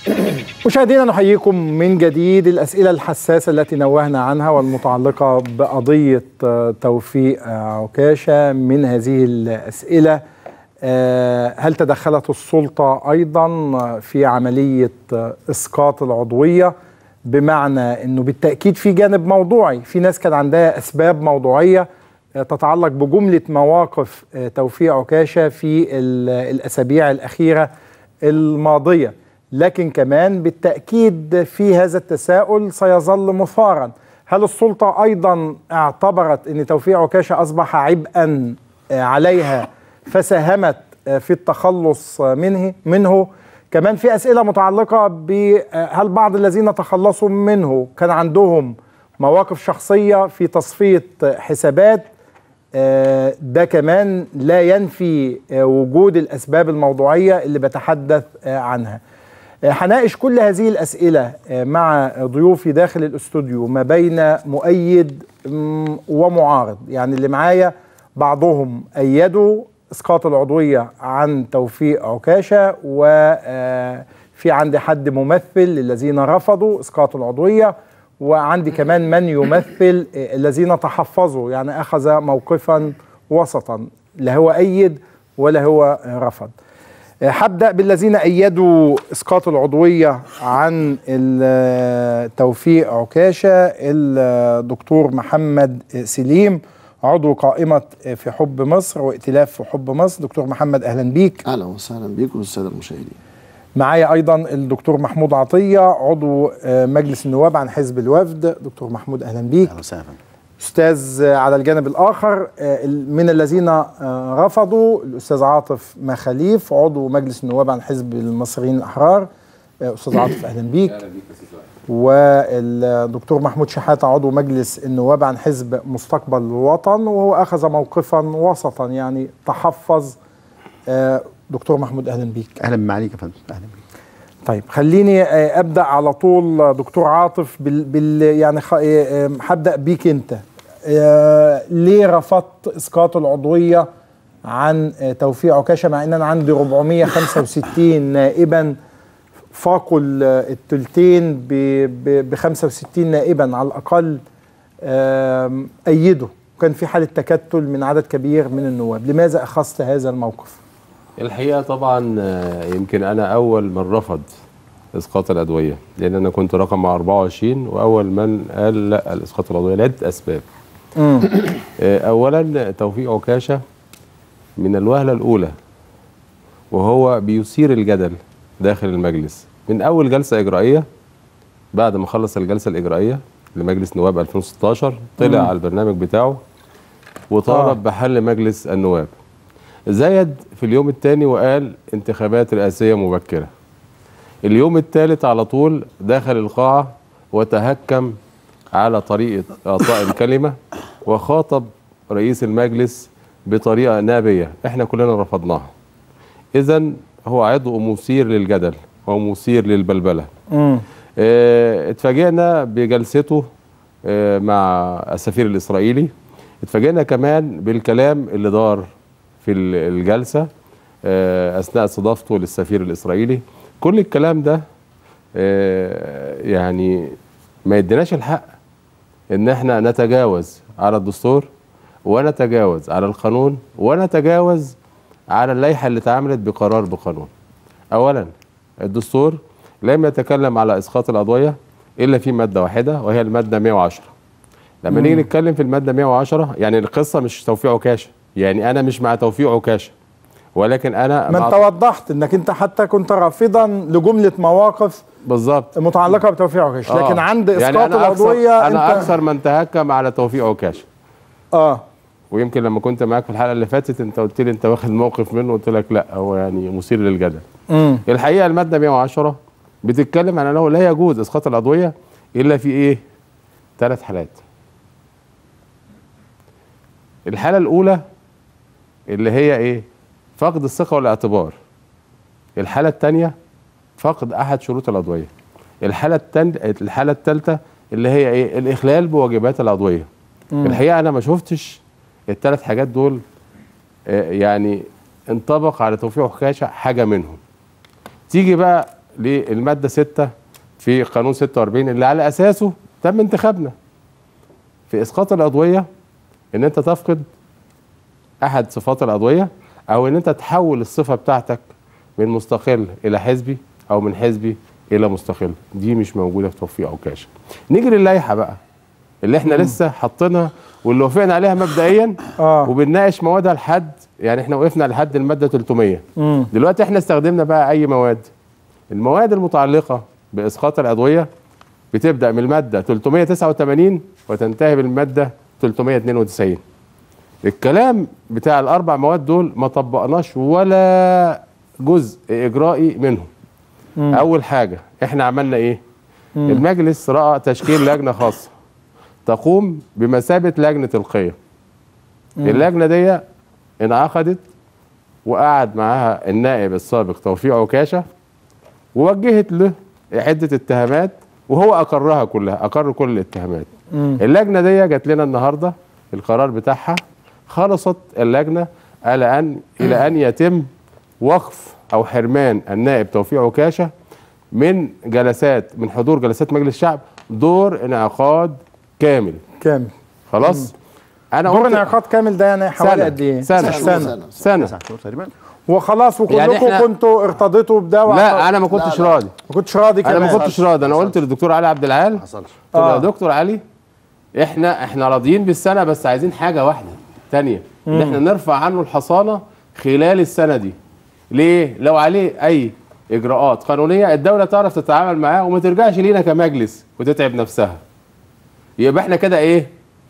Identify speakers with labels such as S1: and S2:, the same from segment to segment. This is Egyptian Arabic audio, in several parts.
S1: مشاهدينا نحييكم من جديد الأسئلة الحساسة التي نوهنا عنها والمتعلقة بقضية توفيق عكاشة من هذه الأسئلة هل تدخلت السلطة أيضا في عملية إسقاط العضوية بمعنى أنه بالتأكيد في جانب موضوعي في ناس كان عندها أسباب موضوعية تتعلق بجملة مواقف توفيق عكاشة في الأسابيع الأخيرة الماضية لكن كمان بالتأكيد في هذا التساؤل سيظل مثارا هل السلطة أيضا اعتبرت أن توفيق عكاشة أصبح عبئا عليها فساهمت في التخلص منه منه كمان في أسئلة متعلقة بهل بعض الذين تخلصوا منه كان عندهم مواقف شخصية في تصفية حسابات ده كمان لا ينفي وجود الأسباب الموضوعية اللي بتحدث عنها هناقش كل هذه الأسئلة مع ضيوفي داخل الاستوديو ما بين مؤيد ومعارض يعني اللي معايا بعضهم أيدوا إسقاط العضوية عن توفيق عكاشة وفي عندي حد ممثل للذين رفضوا إسقاط العضوية وعندي كمان من يمثل الذين تحفظوا يعني أخذ موقفا وسطا لا هو أيد ولا هو رفض هبدأ بالذين أيدوا إسقاط العضوية عن توفيق عكاشة الدكتور محمد سليم عضو قائمة في حب مصر وائتلاف في حب مصر دكتور محمد أهلا بيك
S2: أهلا وسهلا بيك والسادة المشاهدين
S1: معايا أيضا الدكتور محمود عطية عضو مجلس النواب عن حزب الوفد دكتور محمود أهلا بيك
S3: أهلا وسهلا
S1: أستاذ على الجانب الآخر من الذين رفضوا الأستاذ عاطف مخاليف عضو مجلس النواب عن حزب المصريين الأحرار أستاذ عاطف أهلا بيك أهلا بيك والدكتور محمود شحاتة عضو مجلس النواب عن حزب مستقبل الوطن وهو أخذ موقفا وسطا يعني تحفظ دكتور محمود أهلا بيك
S3: أهلا بمعاليك يا فندم أهلا بيك
S1: طيب خليني ابدا على طول دكتور عاطف بال, بال يعني هبدا بيك انت ليه رفضت اسقاط العضويه عن توفيق عكاشه مع ان انا عندي 465 نائبا فاقوا الثلثين ب 65 نائبا على الاقل ايدوا وكان في حاله تكتل من عدد كبير من النواب لماذا اخذت هذا الموقف
S4: الحقيقه طبعا يمكن انا اول من رفض اسقاط الادويه لان انا كنت رقم 24 واول من قال لا الاسقاط الادويه لعده اسباب اولا توفيق عكاشه من الوهله الاولى وهو بيثير الجدل داخل المجلس من اول جلسه اجرائيه بعد ما خلص الجلسه الاجرائيه لمجلس نواب 2016 طلع على البرنامج بتاعه وطالب آه. بحل مجلس النواب زايد في اليوم الثاني وقال انتخابات رئاسيه مبكره اليوم الثالث على طول دخل القاعه وتهكم على طريقه اعطاء الكلمه وخاطب رئيس المجلس بطريقه نابيه احنا كلنا رفضناها اذا هو عضو مثير للجدل ومثير للبلبله اه اتفاجئنا بجلسته اه مع السفير الاسرائيلي اتفاجئنا كمان بالكلام اللي دار في الجلسه اه اثناء استضافته للسفير الاسرائيلي كل الكلام ده يعني ما يديناش الحق ان احنا نتجاوز على الدستور ونتجاوز على القانون ونتجاوز على اللائحه اللي اتعملت بقرار بقانون. اولا الدستور لم يتكلم على اسقاط الادويه الا في ماده واحده وهي الماده 110. لما نيجي نتكلم في الماده 110 يعني القصه مش توفيق عكاشه، يعني انا مش مع توفيق عكاشه ولكن انا
S1: ما انت وضحت انك انت حتى كنت رافضا لجمله مواقف
S4: بالظبط
S1: متعلقه بتوفيق عكاشه آه. لكن عند اسقاط
S4: يعني أنا
S1: العضويه
S4: انا انت اكثر من تهكم على توفيق عكاشه
S1: اه
S4: ويمكن لما كنت معاك في الحلقه اللي فاتت انت قلت لي انت واخد موقف منه قلت لك لا هو يعني مثير للجدل
S1: امم
S4: الحقيقه الماده 110 بتتكلم عن انه لا يجوز اسقاط الادويه الا في ايه ثلاث حالات الحاله الاولى اللي هي ايه فقد الثقه والاعتبار الحاله الثانيه فقد احد شروط الادويه الحاله التن... الحاله الثالثه اللي هي ايه الاخلال بواجبات الادويه الحقيقه انا ما شفتش الثلاث حاجات دول آه يعني انطبق على توفيق حكاشه حاجه منهم تيجي بقى للماده 6 في قانون 46 اللي على اساسه تم انتخابنا في اسقاط العضويه ان انت تفقد احد صفات العضويه او ان انت تحول الصفه بتاعتك من مستقل الى حزبي او من حزبي الى مستقل دي مش موجوده في توفيق عكاشه نيجي للائحه بقى اللي احنا لسه حاطينها واللي وافقنا عليها مبدئيا
S1: اه
S4: وبنناقش موادها لحد يعني احنا وقفنا لحد الماده 300
S1: مم.
S4: دلوقتي احنا استخدمنا بقى اي مواد المواد المتعلقه باسقاط الادويه بتبدا من الماده 389 وتنتهي بالماده 392 الكلام بتاع الاربع مواد دول ما طبقناش ولا جزء اجرائي منهم
S1: مم.
S4: اول حاجه احنا عملنا ايه
S1: مم.
S4: المجلس راى تشكيل لجنه خاصه تقوم بمثابه لجنه القيم اللجنه دي انعقدت وقعد معاها النائب السابق توفيق عكاشه ووجهت له عده اتهامات وهو اقرها كلها اقر كل الاتهامات
S1: مم.
S4: اللجنه دي جات لنا النهارده القرار بتاعها خلصت اللجنه الى ان الى ان يتم وقف او حرمان النائب توفيق عكاشه من جلسات من حضور جلسات مجلس الشعب دور انعقاد كامل
S1: كامل
S4: خلاص انا
S1: دور
S4: قلت
S1: انعقاد كامل ده يعني حوالي
S4: سنة.
S1: قد ايه؟
S4: سنة.
S1: سنة
S2: سنة.
S4: سنه
S3: تسع شهور تقريبا
S1: وخلاص وكلكم
S4: يعني إحنا-
S1: كنتوا ارتضيتوا بده وعط-
S4: لا انا ما كنتش
S2: لا، لا.
S4: راضي
S1: ما كنتش راضي
S4: انا
S1: كمان
S4: ما كنتش راضي انا قلت للدكتور علي عبد العال
S3: ما حصلش
S4: قلت له يا
S1: آه.
S4: دكتور علي احنا احنا راضيين بالسنه بس عايزين حاجه واحده تانية ان احنا نرفع عنه الحصانه خلال السنه دي ليه لو عليه اي اجراءات قانونيه الدوله تعرف تتعامل معاه وما ترجعش لينا كمجلس وتتعب نفسها يبقى احنا كده ايه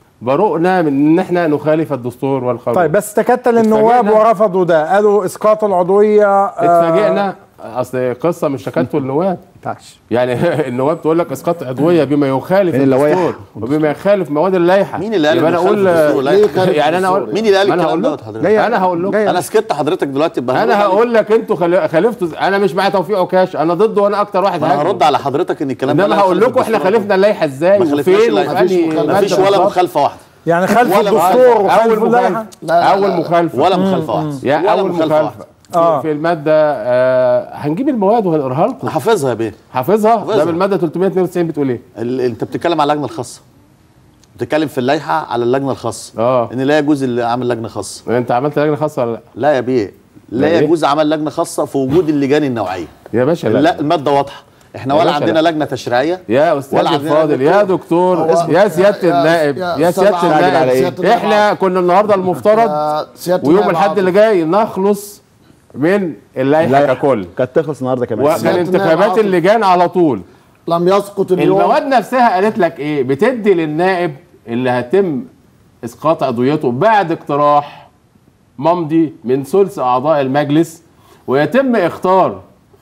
S4: برؤنا من ان احنا نخالف الدستور والقانون
S1: طيب بس تكتل النواب
S4: اتفاجئنا.
S1: ورفضوا ده قالوا اسقاط العضويه آه،
S4: اتفاجئنا اصل قصه مش تكتل النواب
S3: ينفعش
S4: يعني النواب تقول لك اسقاط عضويه بما يخالف
S3: من اللوائح.
S4: الدستور وبما يخالف مواد اللائحه
S2: مين اللي قال
S4: يبقى انا
S2: إنه
S4: اقول
S2: يخالف الدستور؟ لا يخالف
S4: يعني انا
S2: الدستور.
S4: اقول
S2: مين اللي قال
S4: ما أنا
S2: الكلام
S4: هقول
S2: دوت
S4: لك.
S2: حضرتك؟
S3: جاي-
S4: انا هقول لك
S3: جاي-
S2: انا سكت حضرتك دلوقتي بقى
S4: انا هقول لك انتوا خل- خالفتوا انا مش مع توفيق عكاش انا ضده وانا اكتر واحد
S2: انا
S4: هاجمه.
S2: هرد على حضرتك ان الكلام ده
S4: انما
S2: لا
S4: هقول
S2: يخالف
S4: لكم احنا
S2: الدستور.
S4: خالفنا اللائحه ازاي
S2: ما خالفناش
S4: وفين
S2: اللائحة.
S4: وفي
S2: مفيش
S4: أنهي
S2: مخالفة.
S4: مادة
S2: مفيش ولا
S4: بالظبط.
S2: مخالفه واحده
S1: يعني خلف
S2: ولا
S1: الدستور
S4: اول
S1: وخلف اللائحه
S4: مخالفه
S2: لا، لا،
S4: اول
S2: لا.
S4: مخالفه
S2: ولا مخالفه واحده
S4: يا
S2: ولا
S4: اول
S2: مخالفه
S4: مخالفه
S2: واحده
S1: آه.
S4: في, في الماده آه هنجيب المواد وهنقراها لكم
S2: حافظها يا بيه
S4: حافظها ده
S2: حافظها.
S4: بالماده 392 بتقول ايه
S2: ال- انت بتتكلم على اللجنه الخاصه بتتكلم في اللائحه على اللجنه الخاصه
S4: اه
S2: ان لا يجوز اللي عمل لجنه خاصه
S4: انت عملت لجنه خاصه ولا لا
S2: لا يا بيه
S4: لا
S2: لا
S4: إيه؟
S2: يجوز عمل لجنه خاصه في وجود اللجان النوعيه
S4: يا باشا
S2: لا,
S4: لا,
S2: الماده واضحه احنا
S4: يا
S2: ولا
S4: باشا
S2: عندنا
S4: لا.
S2: لجنه تشريعيه
S4: يا استاذ
S2: ولا عندنا
S4: الفاضل يا
S2: دكتور.
S4: دكتور
S5: هو-
S4: يا سياده
S5: يا-
S4: النائب
S5: يا
S4: يا
S5: أستاذ
S4: سياده
S5: عادل
S3: على
S4: النائب
S3: إيه؟
S5: سيادة
S4: احنا كنا النهارده المفترض
S5: يا سيادة
S4: ويوم
S5: النائب
S4: الحد
S5: عاطف.
S4: اللي جاي نخلص من اللائحه ككل
S3: كانت تخلص النهارده كمان
S4: ومن
S5: سيادة النائب
S4: انتخابات
S5: عاطف.
S4: اللجان على طول
S5: لم يسقط اليوم
S4: المواد نفسها قالت لك ايه بتدي للنائب اللي هتم اسقاط عضويته بعد اقتراح ممضي من ثلث اعضاء المجلس ويتم اختار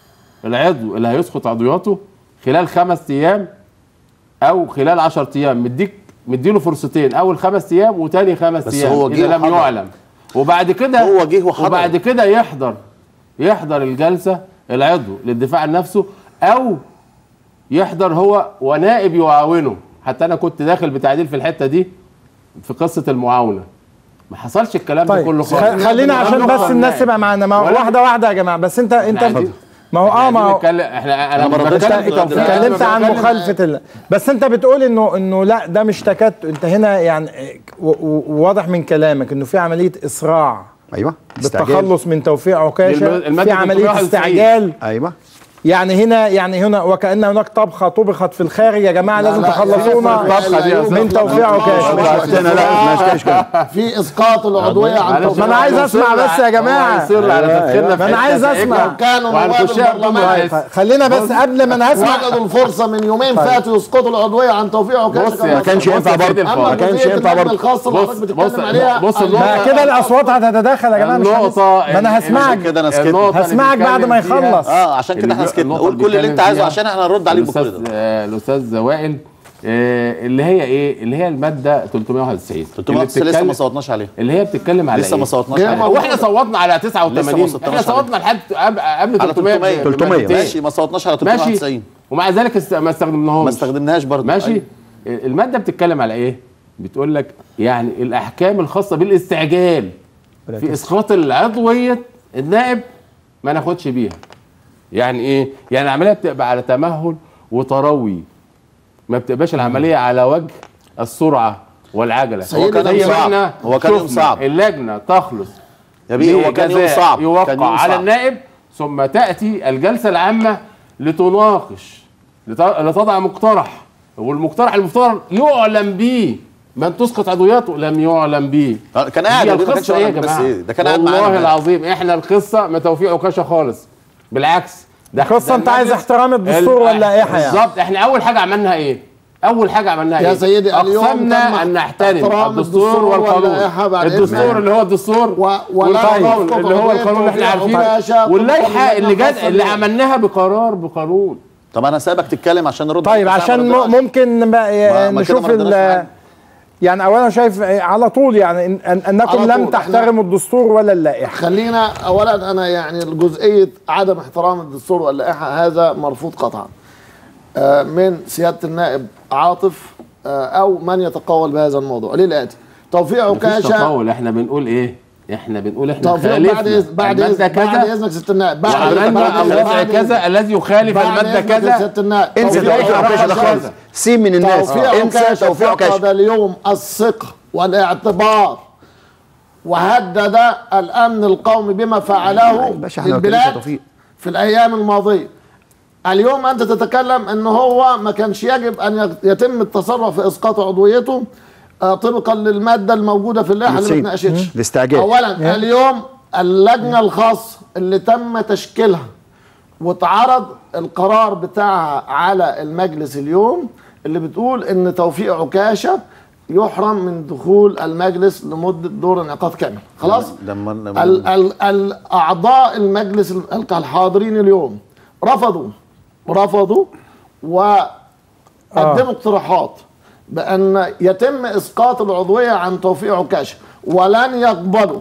S4: العضو اللي هيسقط عضوياته خلال خمس ايام او خلال 10 ايام مديك مديله فرصتين اول خمس ايام وتاني خمس
S2: بس
S4: ايام
S2: هو جه
S4: اذا لم
S2: وحضر.
S4: يعلم وبعد كده
S2: هو جه وحضر.
S4: وبعد كده يحضر يحضر الجلسه العضو للدفاع عن نفسه او يحضر هو ونائب يعاونه حتى انا كنت داخل بتعديل في الحته دي في قصه المعاونه ما حصلش الكلام ده
S1: طيب
S4: كله
S1: خ-
S4: خالص
S1: خلينا عشان
S4: نقطة
S1: بس الناس
S4: النائب.
S1: تبقى معانا ما هو
S4: ولا-
S1: واحده واحده يا جماعه بس انت انت
S4: عايزين-
S1: ما هو اه ما هو
S4: نتكلم احنا انا
S2: أنا ما
S4: مش
S2: ردتش
S4: بتكلم
S2: عليك
S4: في توفيق.
S2: دلوقتي.
S4: أنا
S1: اتكلمت عن
S4: بتكلم-
S1: مخالفه ال... بس انت بتقول انه انه لا ده مش تكت انت هنا يعني و- و- واضح من كلامك انه في عمليه اسراع
S3: ايوه استعجال.
S1: بالتخلص من توفيق عكاشه
S4: الم- المادة
S1: في عمليه
S4: 391.
S1: استعجال
S3: ايوه
S1: يعني هنا يعني هنا وكأن هناك طبخة طبخت في الخارج يا جماعة لازم
S5: لا،
S1: تخلصونا
S4: الطبخة دي يا
S1: من
S4: أستاذ.
S1: توفيق عكاشة
S3: وقتنا لا ما اشكاش كده
S5: في اسقاط العضويه عن
S4: معلش،
S5: توفيق
S1: ما أنا عايز
S4: هو
S1: أسمع
S4: يصر
S1: بس يا
S4: على-
S1: جماعة.
S4: هو يصر على
S3: أيوة،
S4: تدخلنا
S3: أيوة.
S4: في
S1: ما أنا
S4: حتة
S1: عايز
S4: سائقة
S1: أسمع.
S5: كانوا نواب
S4: وهنخشها بدون
S5: البرلمان.
S4: مجلس.
S1: خلينا بس قبل ما نسمع
S5: وجدوا الفرصه من يومين فاتوا يسقطوا العضويه عن توفيق عكاشه
S4: بص يا
S3: ما كانش
S4: بص
S3: ينفع
S4: يا سيدي
S3: برضه.
S4: الفاضل.
S5: اما
S3: ما كانش
S5: جزئية
S3: ينفع
S5: اللجنة
S3: برضه.
S5: الخاصه اللي
S4: بص-
S5: حضرتك
S4: بص-
S5: بتتكلم عليها
S4: بص
S5: أنا-
S4: النقطة-
S1: ما كده الأصوات هتتدخل يا جماعة مش
S4: النقطة
S1: هنس- ما أنا هسمعك
S2: كده أنا سكت.
S4: النقطة اللي
S1: هسمعك بعد ما
S4: بيتكلم فيها-
S1: يخلص.
S2: اه عشان كده احنا
S4: اللي-
S2: سكتنا
S4: النقطة
S2: قول كل اللي انت
S4: بيتكلم
S2: عايزه
S4: فيها
S2: عشان احنا هنرد عليك
S4: الاستاذ
S2: بكل ده
S4: آه، الاستاذ وائل آه، اللي هي ايه اللي هي الماده 391 اللي
S2: 300 لسه ما
S4: بتتكلم
S2: صوتناش عليه
S4: اللي هي بتتكلم على
S2: لسه
S4: إيه؟
S2: ما صوتناش
S5: هي
S2: عليه
S5: موجودة.
S4: واحنا صوتنا على 89
S2: لسه ما
S4: احنا
S2: صوتناش
S4: صوتنا لحد قبل قبل
S2: على
S4: 300
S2: 300
S3: 300
S2: ماشي ما صوتناش على
S4: ماشي
S2: 390
S4: ومع ذلك است- ما استخدمناهمش
S2: ما استخدمناهاش برضه
S4: ماشي
S2: أيوة.
S4: الماده بتتكلم على ايه بتقول لك يعني الاحكام الخاصه بالاستعجال في اسقاط العضويه النائب ما ناخدش بيها يعني ايه يعني العمليه بتبقى على تمهل وتروي ما بتبقاش العمليه على وجه السرعه والعجله
S5: سيدي
S2: كان
S4: زي
S2: يوم
S4: ما
S2: صعب.
S4: احنا
S2: هو كان يوم
S4: شفنا
S2: صعب.
S4: اللجنه تخلص
S2: يا بيه هو كان يوم
S4: بجزاء
S2: صعب
S4: يوقع
S2: كان يوم
S4: على
S2: صعب.
S4: النائب ثم تاتي الجلسه العامه لتناقش لت- لتضع مقترح والمقترح المفترض يعلم به من تسقط عضوياته لم يعلم به
S2: كان قاعد
S4: هي
S2: يا بيه، ما كانش
S4: القصه ايه يا
S2: قاعد بس
S4: جماعه
S2: إيه، ده كان قاعد معانا
S4: والله
S2: امبارح.
S4: العظيم احنا القصه ما توفيق عكاشه خالص بالعكس ده
S1: القصة
S4: ده
S1: أنت عايز
S4: المجلس-
S1: احترام الدستور
S4: ال-
S1: واللائحة يعني.
S4: بالظبط احنا اول حاجه عملناها ايه اول حاجه عملناها
S5: يا
S4: ايه
S5: سيدي، اليوم تم
S4: اقسمنا ان نحترم
S5: احترام
S4: الدستور
S5: الدستور
S4: والقانون
S5: واللائحة بعد
S4: الدستور
S5: إذنك.
S4: اللي هو الدستور
S5: و- ولا
S4: والقانون
S5: يسقط
S4: اللي هو
S5: عضوية
S4: القانون اللي احنا
S5: توفيق
S4: عارفينه
S5: عكاشة
S4: واللائحه
S5: طبقاً
S4: اللي جت
S5: للنص
S4: اللي
S5: اليوم.
S4: عملناها بقرار بقانون
S2: طب انا سايبك تتكلم عشان نرد
S1: طيب
S2: عليك.
S1: عشان
S2: ما
S1: م- ممكن بقى
S2: ما- ما كده
S1: نشوف
S2: ما ردناش
S1: ال-
S2: معاك.
S1: يعني اولا شايف على طول يعني إن- أن انكم
S5: على
S1: لم
S5: طول.
S1: تحترموا الدستور ولا اللائحه
S5: خلينا اولا انا يعني جزئيه عدم احترام الدستور واللائحه هذا مرفوض قطعا آه، من سياده النائب عاطف آه، او من يتقول بهذا الموضوع للاتي توفيق
S4: مفيش
S5: عكاشه
S4: تطاول احنا بنقول ايه احنا بنقول احنا
S5: توفيق بعد
S4: خالفنا
S5: إذ- بعد
S4: الماده
S5: إذ- بعد
S4: كذا
S5: اذنك سياده النائب بعد
S4: وعملنا
S5: بعد-
S4: الوضع
S5: بعد-
S4: كذا الذي يخالف
S5: بعد
S4: الماده
S5: إذنك يا
S4: كذا
S5: سياده النائب
S3: انسى
S5: توفيق
S3: توفيق عكاشه ده
S5: عكاشة-
S3: خالص سيب من الناس
S5: توفيق
S3: انسى
S5: عكاشة
S3: توفيق
S5: فقد
S3: عكاشه
S5: اليوم الثقة والاعتبار وهدد الأمن القومي بما فعله
S3: باشا احنا ما بنتكلمش
S5: للبلاد
S3: توفيق.
S5: في الأيام الماضية اليوم أنت تتكلم أن هو ما كانش يجب أن يتم التصرف في إسقاط عضويته آه، طبقا للمادة الموجودة في اللائحة اللي ما
S3: نسيت.
S5: اتناقشتش
S3: الاستعجال.
S5: أولا اليوم اللجنة الخاصة اللي تم تشكيلها واتعرض القرار بتاعها على المجلس اليوم اللي بتقول ان توفيق عكاشه يحرم من دخول المجلس لمده دور انعقاد كامل خلاص
S2: لما- لما-
S5: ال ال الاعضاء المجلس ال- الحاضرين اليوم رفضوا رفضوا وقدموا اقتراحات بان يتم اسقاط العضويه عن توفيق عكاشه ولن يقبلوا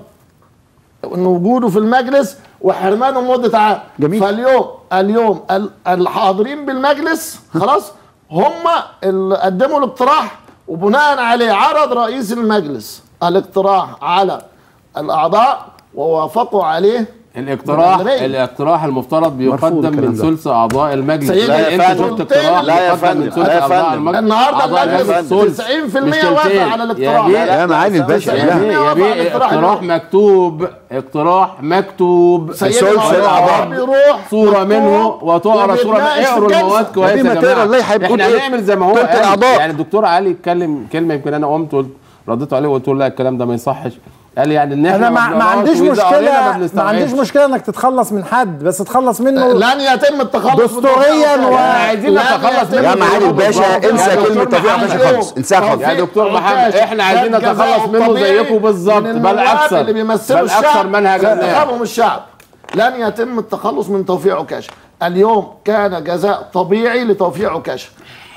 S5: ان وجوده في المجلس وحرمانه مده عام
S3: جميل.
S5: فاليوم اليوم ال- الحاضرين بالمجلس خلاص هم اللي قدموا الاقتراح وبناء عليه عرض رئيس المجلس الاقتراح على الاعضاء ووافقوا عليه
S4: الاقتراح
S5: بالأغلبية.
S4: الاقتراح المفترض
S3: مرفوض
S4: بيقدم
S3: الكلام
S4: من
S3: ده.
S4: ثلث اعضاء المجلس
S5: سيدي،
S2: لا يا
S4: انت
S2: فندم.
S4: شفت اقتراح
S2: لا يا
S4: بيقدم من
S2: فندم.
S4: ثلث
S2: لا يا
S4: اعضاء
S2: فندم.
S4: المجلس
S5: النهارده
S4: أعضاء
S5: المجلس
S4: الثلث.
S5: 90%
S4: مش
S5: وافق
S4: تلتين.
S5: على
S4: يا
S5: الاقتراح
S4: بيه-
S3: لا معالي الباشا
S4: يا
S3: لا
S4: بيه يا
S5: وافق
S4: بيه
S5: على الاقتراح
S4: اقتراح
S5: اليوم.
S4: مكتوب اقتراح مكتوب
S5: سيدي
S3: ثلث
S5: الأعضاء
S3: الأعضاء.
S5: بيروح
S4: صورة
S5: مكتوب
S4: منه وتقرا صورة منه
S5: وبيتناقش في
S4: اقروا
S5: الجلسة.
S4: المواد كويس
S3: يا
S4: يا
S3: بيه ما
S4: جماعة
S3: تقرا اللائحة بتقول
S4: احنا
S3: إيه؟
S4: هنعمل زي ما هو
S3: تلت
S4: قال.
S3: الأعضاء.
S4: يعني الدكتور علي اتكلم كلمة يمكن انا قمت قلت رديت عليه وقلت له لا الكلام ده ما يصحش قال يعني ان احنا
S1: انا ما, ما
S4: بنقراش
S1: عنديش
S4: وإذا قرينا
S1: مشكله ما
S4: بنستوعبش.
S1: عنديش مشكله انك تتخلص من حد بس تتخلص منه
S5: لن يتم التخلص من
S1: دستورياً
S5: توفيق
S1: و-
S5: عكاشة.
S4: عايزين
S5: لن
S4: نتخلص
S5: يتم
S4: منه.
S3: يا معالي الباشا
S4: يا
S3: انسى
S4: دكتور
S3: كلمه توفيق
S4: محمد
S3: عكاشه خالص انساها خالص
S4: يا دكتور محمد
S5: عكاشة
S4: احنا عايزين
S5: كان
S4: نتخلص
S5: جزاؤه
S4: منه
S5: طبيعي
S4: زيكم بالظبط
S5: من
S4: بل
S5: النواب
S4: اكثر
S5: اللي بيمثلوا
S4: بل اكثر
S5: الشعب
S4: منهجا منها
S5: انتخابهم الشعب لن يتم التخلص من توفيق عكاشه اليوم كان جزاء طبيعي لتوفيق عكاشه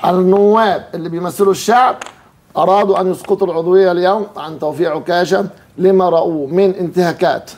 S5: النواب اللي بيمثلوا الشعب ارادوا ان يسقطوا العضويه اليوم عن توفيق عكاشه لما راوه من انتهاكات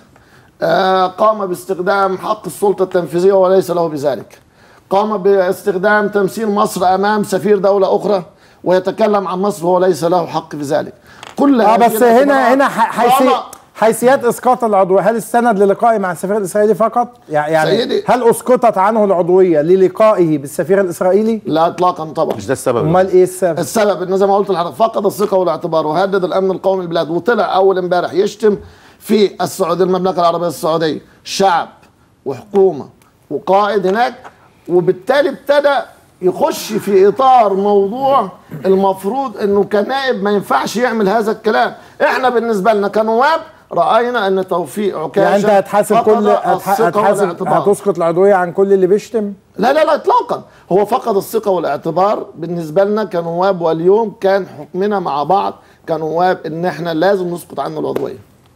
S5: آه، قام باستخدام حق السلطه التنفيذيه وليس له بذلك قام باستخدام تمثيل مصر امام سفير دوله اخرى ويتكلم عن مصر وهو ليس له حق في ذلك كل
S1: اه
S5: هذه
S1: بس هنا
S5: الاعتبارات
S1: هنا ح- حيثي
S5: قام-
S1: حيثيات اسقاط العضويه هل استند للقائه مع السفير الاسرائيلي فقط؟ يع- يعني
S5: سيدي.
S1: هل اسقطت عنه العضويه للقائه بالسفير الاسرائيلي؟
S5: لا اطلاقا طبعا
S2: مش ده السبب
S1: امال ايه السبب؟
S5: السبب ان زي ما قلت لحضرتك فقد الثقه والاعتبار وهدد الامن القومي البلاد وطلع اول امبارح يشتم في السعوديه المملكه العربيه السعوديه شعب وحكومه وقائد هناك وبالتالي ابتدى يخش في اطار موضوع المفروض انه كنائب ما ينفعش يعمل هذا الكلام احنا بالنسبه لنا كنواب راينا ان توفيق عكاشه
S1: يعني انت هتحاسب
S5: فقد
S1: كل هتح-
S5: الثقة
S1: هتحاسب
S5: والاعتبار.
S1: هتسقط العضويه عن كل اللي بيشتم؟
S5: لا لا لا اطلاقا هو فقد الثقه والاعتبار بالنسبه لنا كنواب واليوم كان حكمنا مع بعض كنواب ان احنا لازم نسقط عنه العضويه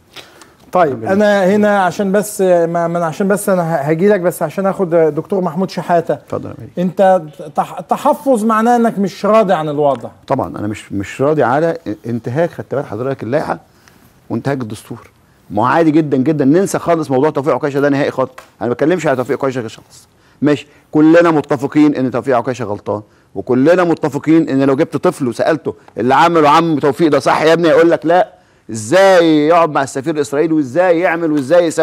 S1: طيب انا هنا عشان بس ما من عشان بس انا هاجي لك بس عشان اخد دكتور محمود شحاته
S3: اتفضل يا مالك.
S1: انت تح- تحفظ معناه انك مش راضي عن الوضع
S3: طبعا انا مش مش راضي على انتهاك خدت بال حضرتك اللائحه وانتهاك الدستور ما هو عادي جدا جدا ننسى خالص موضوع توفيق عكاشه ده نهائي خالص انا ما بتكلمش على توفيق عكاشه خالص ماشي كلنا متفقين ان توفيق عكاشه غلطان وكلنا متفقين ان لو جبت طفل وسالته اللي عمله عم توفيق ده صح يا ابني يقول لك لا ازاي يقعد مع السفير الاسرائيلي وازاي يعمل وازاي يسوي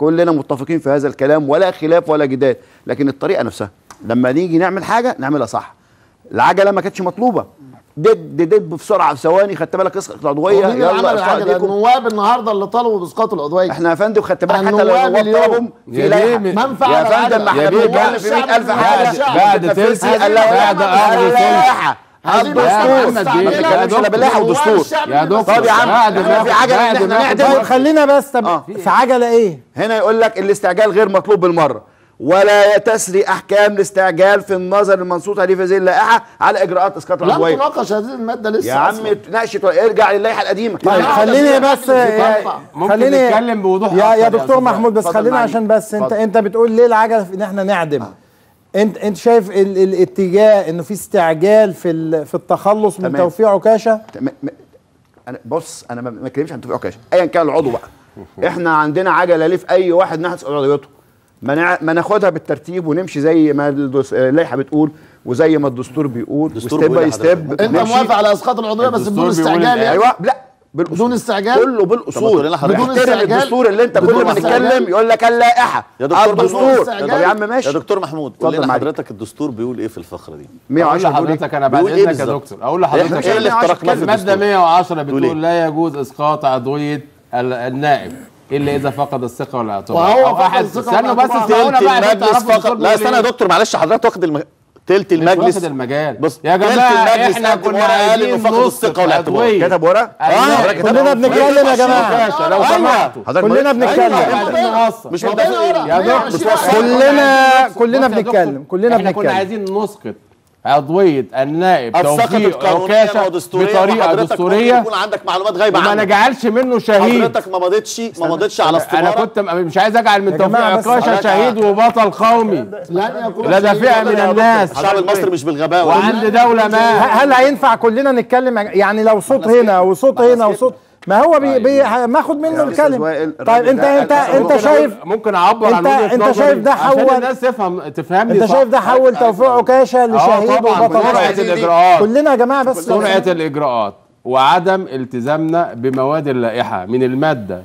S3: كلنا متفقين في هذا الكلام ولا خلاف ولا جدال لكن الطريقه نفسها لما نيجي نعمل حاجه نعملها صح العجله ما كانتش مطلوبه دب دب بسرعه في ثواني خدت بالك اسقط العضويه
S5: ومين اللي عمل
S3: ارفعوا
S5: العجله
S3: ايديكم.
S5: النواب النهارده اللي طلبوا باسقاط العضويه
S3: احنا يا فندم خدت بالك حتى لو
S5: النواب
S3: النواب
S5: اليوم.
S3: طلبهم في
S4: يا
S3: لائحه
S4: بيه،
S5: من فعل
S3: يا فندم
S5: العجلة؟
S3: ما احنا
S4: يا بيه،
S3: بنتكلم
S4: بعد-
S3: في 100000 حاجه
S5: الشعب.
S4: بعد
S3: التفسير
S4: تلسي
S3: قال لا
S4: بعد أخذ
S3: اللائحه
S4: يا محمد
S3: الدستور
S4: بيه،
S3: ما
S4: يا
S3: بتتكلمش
S4: دكتور.
S3: لا باللائحه ودستور
S4: يا دكتور
S3: طب يا عم
S4: بعد
S3: احنا
S4: ما
S3: في عجله ان
S4: بعد
S3: احنا
S4: ما
S3: نعدل
S1: طيب خلينا بس طب
S3: آه.
S1: في عجله ايه
S3: هنا يقول لك الاستعجال غير مطلوب بالمره ولا تسري احكام الاستعجال في النظر المنصوص عليه في هذه اللائحه على اجراءات اسقاط
S5: لم
S3: العضويه
S5: تناقش هذه الماده لسه
S3: يا عم
S5: أصلاً.
S3: ناقشت ارجع للائحه القديمه
S1: طيب
S5: لا،
S1: خليني
S5: ده
S1: بس
S5: في
S1: يا-
S5: تنفع.
S4: ممكن
S1: خليني
S4: نتكلم بوضوح
S1: يا
S4: أكتر
S1: يا
S4: يا
S1: دكتور
S4: أستاذ
S1: محمود بس
S3: اتفضل
S1: خلينا
S3: معلش.
S1: عشان بس انت
S3: اتفضل.
S1: انت بتقول ليه العجله في ان احنا نعدم انت انت شايف ال الاتجاه انه في استعجال في ال- في التخلص من
S3: تمام.
S1: توفيق عكاشه
S3: م- م- انا بص انا ما ما بتكلمش عن توفيق عكاشه ايا كان العضو بقى احنا عندنا عجله ليه في اي واحد نحس عضويته ما نع- ما ناخدها بالترتيب ونمشي زي ما الدس- اللائحه بتقول وزي ما الدستور بيقول
S2: الدستور
S3: وستيب
S2: بيقول
S3: باي
S2: إيه حضرتك؟
S3: ستيب
S5: انت موافق على اسقاط العضويه بس
S4: الدستور
S5: بدون
S4: بيقول
S5: استعجال
S4: إن-
S5: يعني
S3: ايوه لا بالأصول.
S5: بدون استعجال؟
S3: كله
S2: طب ما
S3: بالاصول
S2: تقول لنا حضرتك.
S5: بدون
S3: احترم
S5: استعجال؟
S3: الدستور اللي انت كل
S5: بدون
S3: ما
S5: استعجال؟
S3: نتكلم يقول لك اللائحه
S2: يا دكتور
S3: الدستور
S2: محمود.
S3: طب يا عم ماشي
S2: يا دكتور محمود قول
S3: اتفضل
S2: لنا
S3: معاك.
S2: حضرتك الدستور بيقول ايه في الفقره دي
S4: اقول
S3: 110 بيقول إيه؟
S4: لحضرتك انا بعد
S2: بيقول إيه
S4: اذنك يا
S2: بالظبط؟
S4: دكتور اقول
S2: إحنا
S4: لحضرتك
S2: إيه اللي اخترقناه في
S4: الماده
S2: الدستور؟
S4: 110
S2: تقول
S4: بتقول
S2: إيه؟
S4: لا يجوز اسقاط عضويه ال- النائب الا اذا فقد الثقه والاعتبار
S5: وهو
S4: أو
S5: فقد
S4: أحد-
S5: الثقة
S4: استنوا بس
S5: والاعتبار.
S4: استنونا
S2: تلت
S4: بقى عشان
S2: المجلس
S4: تعرفوا
S2: فقط
S4: الدستور
S2: لا
S4: بيقول
S2: استنى يا
S4: إيه.
S2: دكتور معلش حضرتك واخد الم... تلت
S4: مش
S2: المجلس
S4: واخد المجال
S2: بص
S4: يا
S2: تلت
S4: جماعه
S2: المجلس
S4: احنا
S2: قدم
S4: كنا
S2: ورقة قال
S4: عايزين
S2: إنه فقد
S4: نسقط
S2: الثقة والاعتبار.
S4: عضوية
S3: كتب ورق
S4: النائب.
S3: كتب
S1: كلنا بنتكلم يا جماعه
S4: باشا لو
S2: أيوة.
S4: سمحتوا
S3: حضرتك
S1: كلنا
S3: بقول-
S1: بنتكلم
S4: عايزين نوصل
S2: مش
S5: طب
S2: متفقين
S5: ورق.
S4: يا دكتور
S5: 120
S1: كلنا
S4: بص
S1: كلنا
S4: يا دكتور،
S1: بنتكلم كلنا
S4: احنا كنا
S1: بنتكلم
S4: عايزين نسقط عضويه النائب
S2: اتسقطت
S4: توفيق
S2: قانونيا
S4: عكاشه
S2: ودستوريا
S4: بطريقه
S2: وحضرتك ممكن
S4: دستوريه
S2: يكون عندك معلومات غايبه
S4: وما
S2: عنك
S4: نجعلش منه شهيد
S2: حضرتك ما مضيتش ما مضيتش على
S4: انا
S2: استماره
S4: كنت م- مش عايز اجعل من
S1: يا
S4: توفيق
S1: جماعة بس
S4: عكاشه
S2: حضرتك-
S4: شهيد وبطل قومي
S5: لن يكون
S4: لا ده
S5: شيء
S4: فئه
S5: ولا
S4: من
S5: يا
S4: الناس
S2: الشعب المصري مش بالغباوه
S4: وعند دوله ما
S1: هل هينفع كلنا نتكلم يعني لو صوت هنا وصوت هنا وصوت ما هو بي بي ماخد منه
S3: يا أستاذ
S1: الكلم
S3: وائل،
S1: طيب
S3: الراجل
S1: انت
S3: ده
S1: انت
S3: قال-
S1: انت
S4: ممكن
S1: شايف
S4: أقول- ممكن اعبر عن
S1: أنت-
S4: وجهه
S1: أنت
S4: نظري
S1: شايف ده
S4: عشان
S1: حول-
S4: الناس تفهم تفهمني
S1: انت
S4: صح.
S1: شايف ده حول توفيق عكاشه
S4: اه
S1: لشهيد
S4: طبعا
S1: وبطل
S4: سرعه
S1: قومي.
S4: الاجراءات
S1: كلنا يا جماعه بس
S4: سرعه الاجراءات وعدم التزامنا بمواد اللائحه من الماده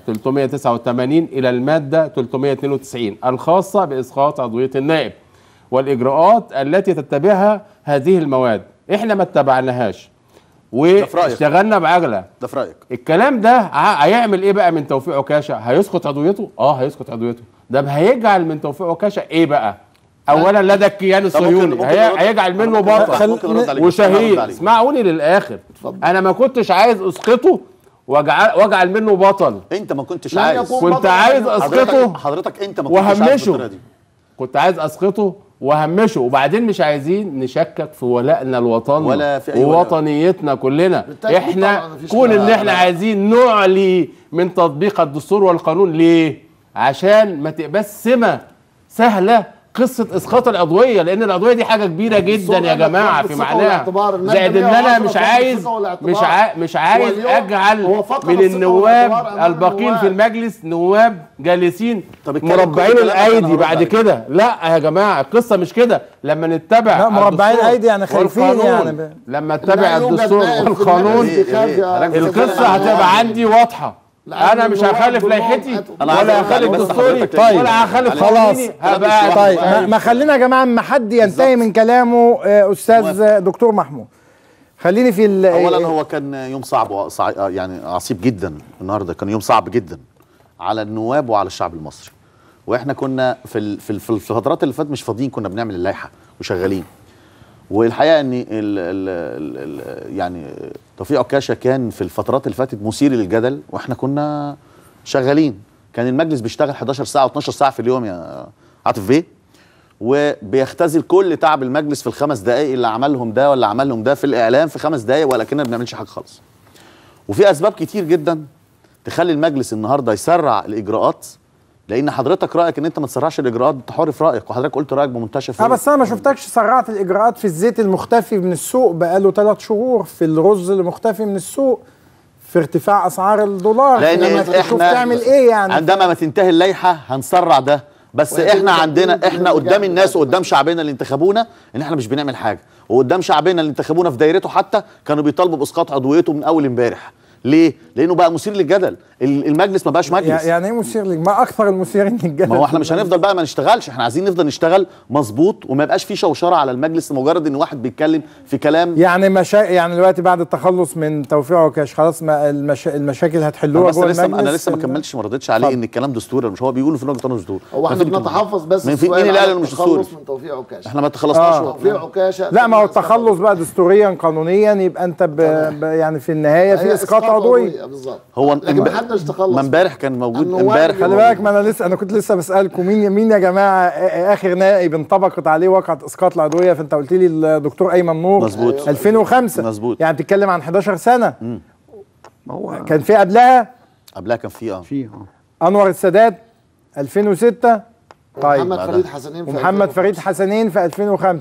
S4: 389 الى الماده 392 الخاصه باسقاط عضويه النائب والاجراءات التي تتبعها هذه المواد احنا ما اتبعناهاش
S2: في رأيك.
S4: واشتغلنا بعجله
S2: ده في رايك
S4: الكلام ده ع- هيعمل ايه بقى من توفيق عكاشه هيسقط عضويته اه هيسقط عضويته ده هيجعل من توفيق عكاشه ايه بقى اولا لدى الكيان
S2: طب ممكن-
S4: الصهيوني
S2: ممكن
S4: هي-
S2: نرد-
S4: هيجعل منه
S2: ممكن-
S4: بطل
S2: ممكن نرد عليك. نرد
S4: وشهيد
S2: عليك.
S4: اسمعوني للاخر انا ما كنتش عايز اسقطه واجعل واجعل منه بطل
S2: انت ما كنتش
S5: لن
S2: عايز
S5: يكون
S4: كنت
S5: بطل
S4: عايز
S5: عن-
S4: اسقطه
S2: حضرتك حضرتك انت ما كنتش عايز
S4: وهمشه.
S2: بالطريقه دي
S4: كنت عايز اسقطه وهمشه وبعدين مش عايزين نشكك في ولائنا الوطني
S2: ولا في أي ولاء.
S4: ووطنيتنا كلنا
S5: بالتأكيد
S4: احنا
S5: طبعاً مفيش
S4: كون ان
S5: كلام.
S4: احنا عايزين نعلي من تطبيق الدستور والقانون ليه عشان ما تبقاش سمه سهله قصه اسقاط العضويه لان العضويه دي حاجه كبيره جدا يا
S5: الدستور
S4: جماعه
S5: قال
S4: في
S5: الثقة
S4: معناها
S5: والاعتبار. المادة
S4: زائد ان
S5: 110
S4: انا مش
S5: فقط
S4: عايز
S5: الثقة والاعتبار.
S4: مش عايز مش عايز
S5: واليوم
S4: اجعل
S5: هو فقد
S4: من
S5: الثقة
S4: النواب
S5: والاعتبار أمام
S4: الباقيين
S5: النواب.
S4: في المجلس نواب جالسين
S2: طب اتكلم
S4: مربعين
S2: كل كلامك أنا
S4: الايدي
S2: هرد
S4: بعد
S2: عليك.
S4: كده لا يا جماعه القصه مش كده لما نتبع
S1: لا، مربعين
S4: الدستور
S1: أيدي يعني خايفين
S4: والقانون،
S1: يعني ب-
S4: لما
S5: لا
S4: اتبع
S5: يوجد
S4: الدستور
S5: نائب في
S4: والقانون
S5: المجلس بخلاف يا
S4: القصه
S5: أستاذ
S4: هتبقى عندي واضحه
S5: لا،
S4: انا مش
S5: النواب
S4: هخالف
S5: كلهم
S4: لائحتي
S5: قتلوا.
S2: أنا عايز
S4: ولا
S2: أرد عليك
S4: هخالف
S2: بس
S4: دستوري
S2: حضرتك
S1: طيب.
S4: ولا هخالف
S2: خلاص.
S4: قانوني هبقى
S1: طيب ما, ما خلينا يا جماعه ما حد ينتهي من كلامه آه، استاذ دكتور محمود خليني في ال-
S2: اولا هو كان يوم صعب وصع... يعني عصيب جدا النهارده كان يوم صعب جدا على النواب وعلى الشعب المصري واحنا كنا في ال... في ال- في الفترات اللي فاتت مش فاضيين كنا بنعمل اللائحه وشغالين والحقيقه ان ال... ال... ال... ال... يعني توفيق عكاشه كان في الفترات اللي فاتت مثير للجدل واحنا كنا شغالين كان المجلس بيشتغل 11 ساعه و12 ساعه في اليوم يا عاطف بيه وبيختزل كل تعب المجلس في الخمس دقائق اللي عملهم ده ولا عملهم ده في الاعلام في خمس دقائق ولكننا ما بنعملش حاجه خالص وفي اسباب كتير جدا تخلي المجلس النهارده يسرع الاجراءات لان حضرتك رايك ان انت ما تسرعش الاجراءات انت حر في رايك وحضرتك قلت رايك بمنتهى
S1: اه
S2: الشفافيه
S1: بس انا ما شفتكش سرعت الاجراءات في الزيت المختفي من السوق بقاله ثلاث شهور في الرز المختفي من السوق في ارتفاع اسعار الدولار
S2: لان
S1: لما تشوف
S2: احنا
S1: تعمل ايه يعني
S2: عندما ما تنتهي اللائحه هنسرع ده بس
S5: ويتم
S2: احنا
S5: تقديم
S2: عندنا احنا قدام
S5: جامد
S2: الناس
S5: جداً.
S2: وقدام شعبنا اللي انتخبونا ان احنا مش بنعمل حاجه وقدام شعبنا اللي انتخبونا في دايرته حتى كانوا بيطالبوا باسقاط عضويته من اول امبارح ليه لانه بقى مثير للجدل ال- المجلس ما بقاش مجلس
S1: يعني ايه مثير لك ما اكثر المثيرين للجدل
S2: ما هو احنا مش هنفضل بقى ما نشتغلش احنا عايزين نفضل نشتغل مظبوط وما يبقاش في شوشره على المجلس لمجرد ان واحد بيتكلم في كلام
S1: يعني مشا... يعني دلوقتي بعد التخلص من توفيق عكاش خلاص ما المشا... المشاكل
S2: انا
S1: هتحلوها
S2: بس
S1: جوه
S2: لسه
S1: المجلس
S2: انا لسه ما
S1: ال-
S2: كملتش ما ردتش عليه
S1: اتفضل.
S2: ان الكلام دستوري مش هو بيقول في انه قانون دستور
S5: هو احنا بنتحفظ بس
S2: مين في-
S5: السؤال
S2: مين اللي قال
S5: على
S2: انه مش
S5: التخلص
S2: دستوري؟
S5: من توفيق عكاشه
S2: احنا ما تخلصناش
S1: آه.
S5: توفيق عكاشه
S1: لا ما هو التخلص بقى دستوريا قانونيا يبقى انت ب... ب... يعني في النهايه في
S5: هي
S1: اسقاط عضوي
S5: بالظبط
S2: هو
S5: لكن ما حدش تخلص
S2: ما امبارح كان موجود
S5: النواب
S2: امبارح
S1: خلي بالك ما انا لسه انا كنت لسه بسالكم مين مين يا جماعه آ- اخر نائب انطبقت عليه واقعه اسقاط العضويه فانت قلت لي الدكتور ايمن نور
S2: مظبوط.
S1: 2005
S2: مظبوط.
S1: يعني بتتكلم عن 11 سنه
S3: ما هو
S1: كان في قبلها
S2: قبلها كان في اه
S3: في اه
S1: انور السادات 2006 طيب
S5: محمد
S2: بعدها.
S5: فريد حسنين في
S1: ومحمد
S5: 2005.
S1: فريد حسنين في 2005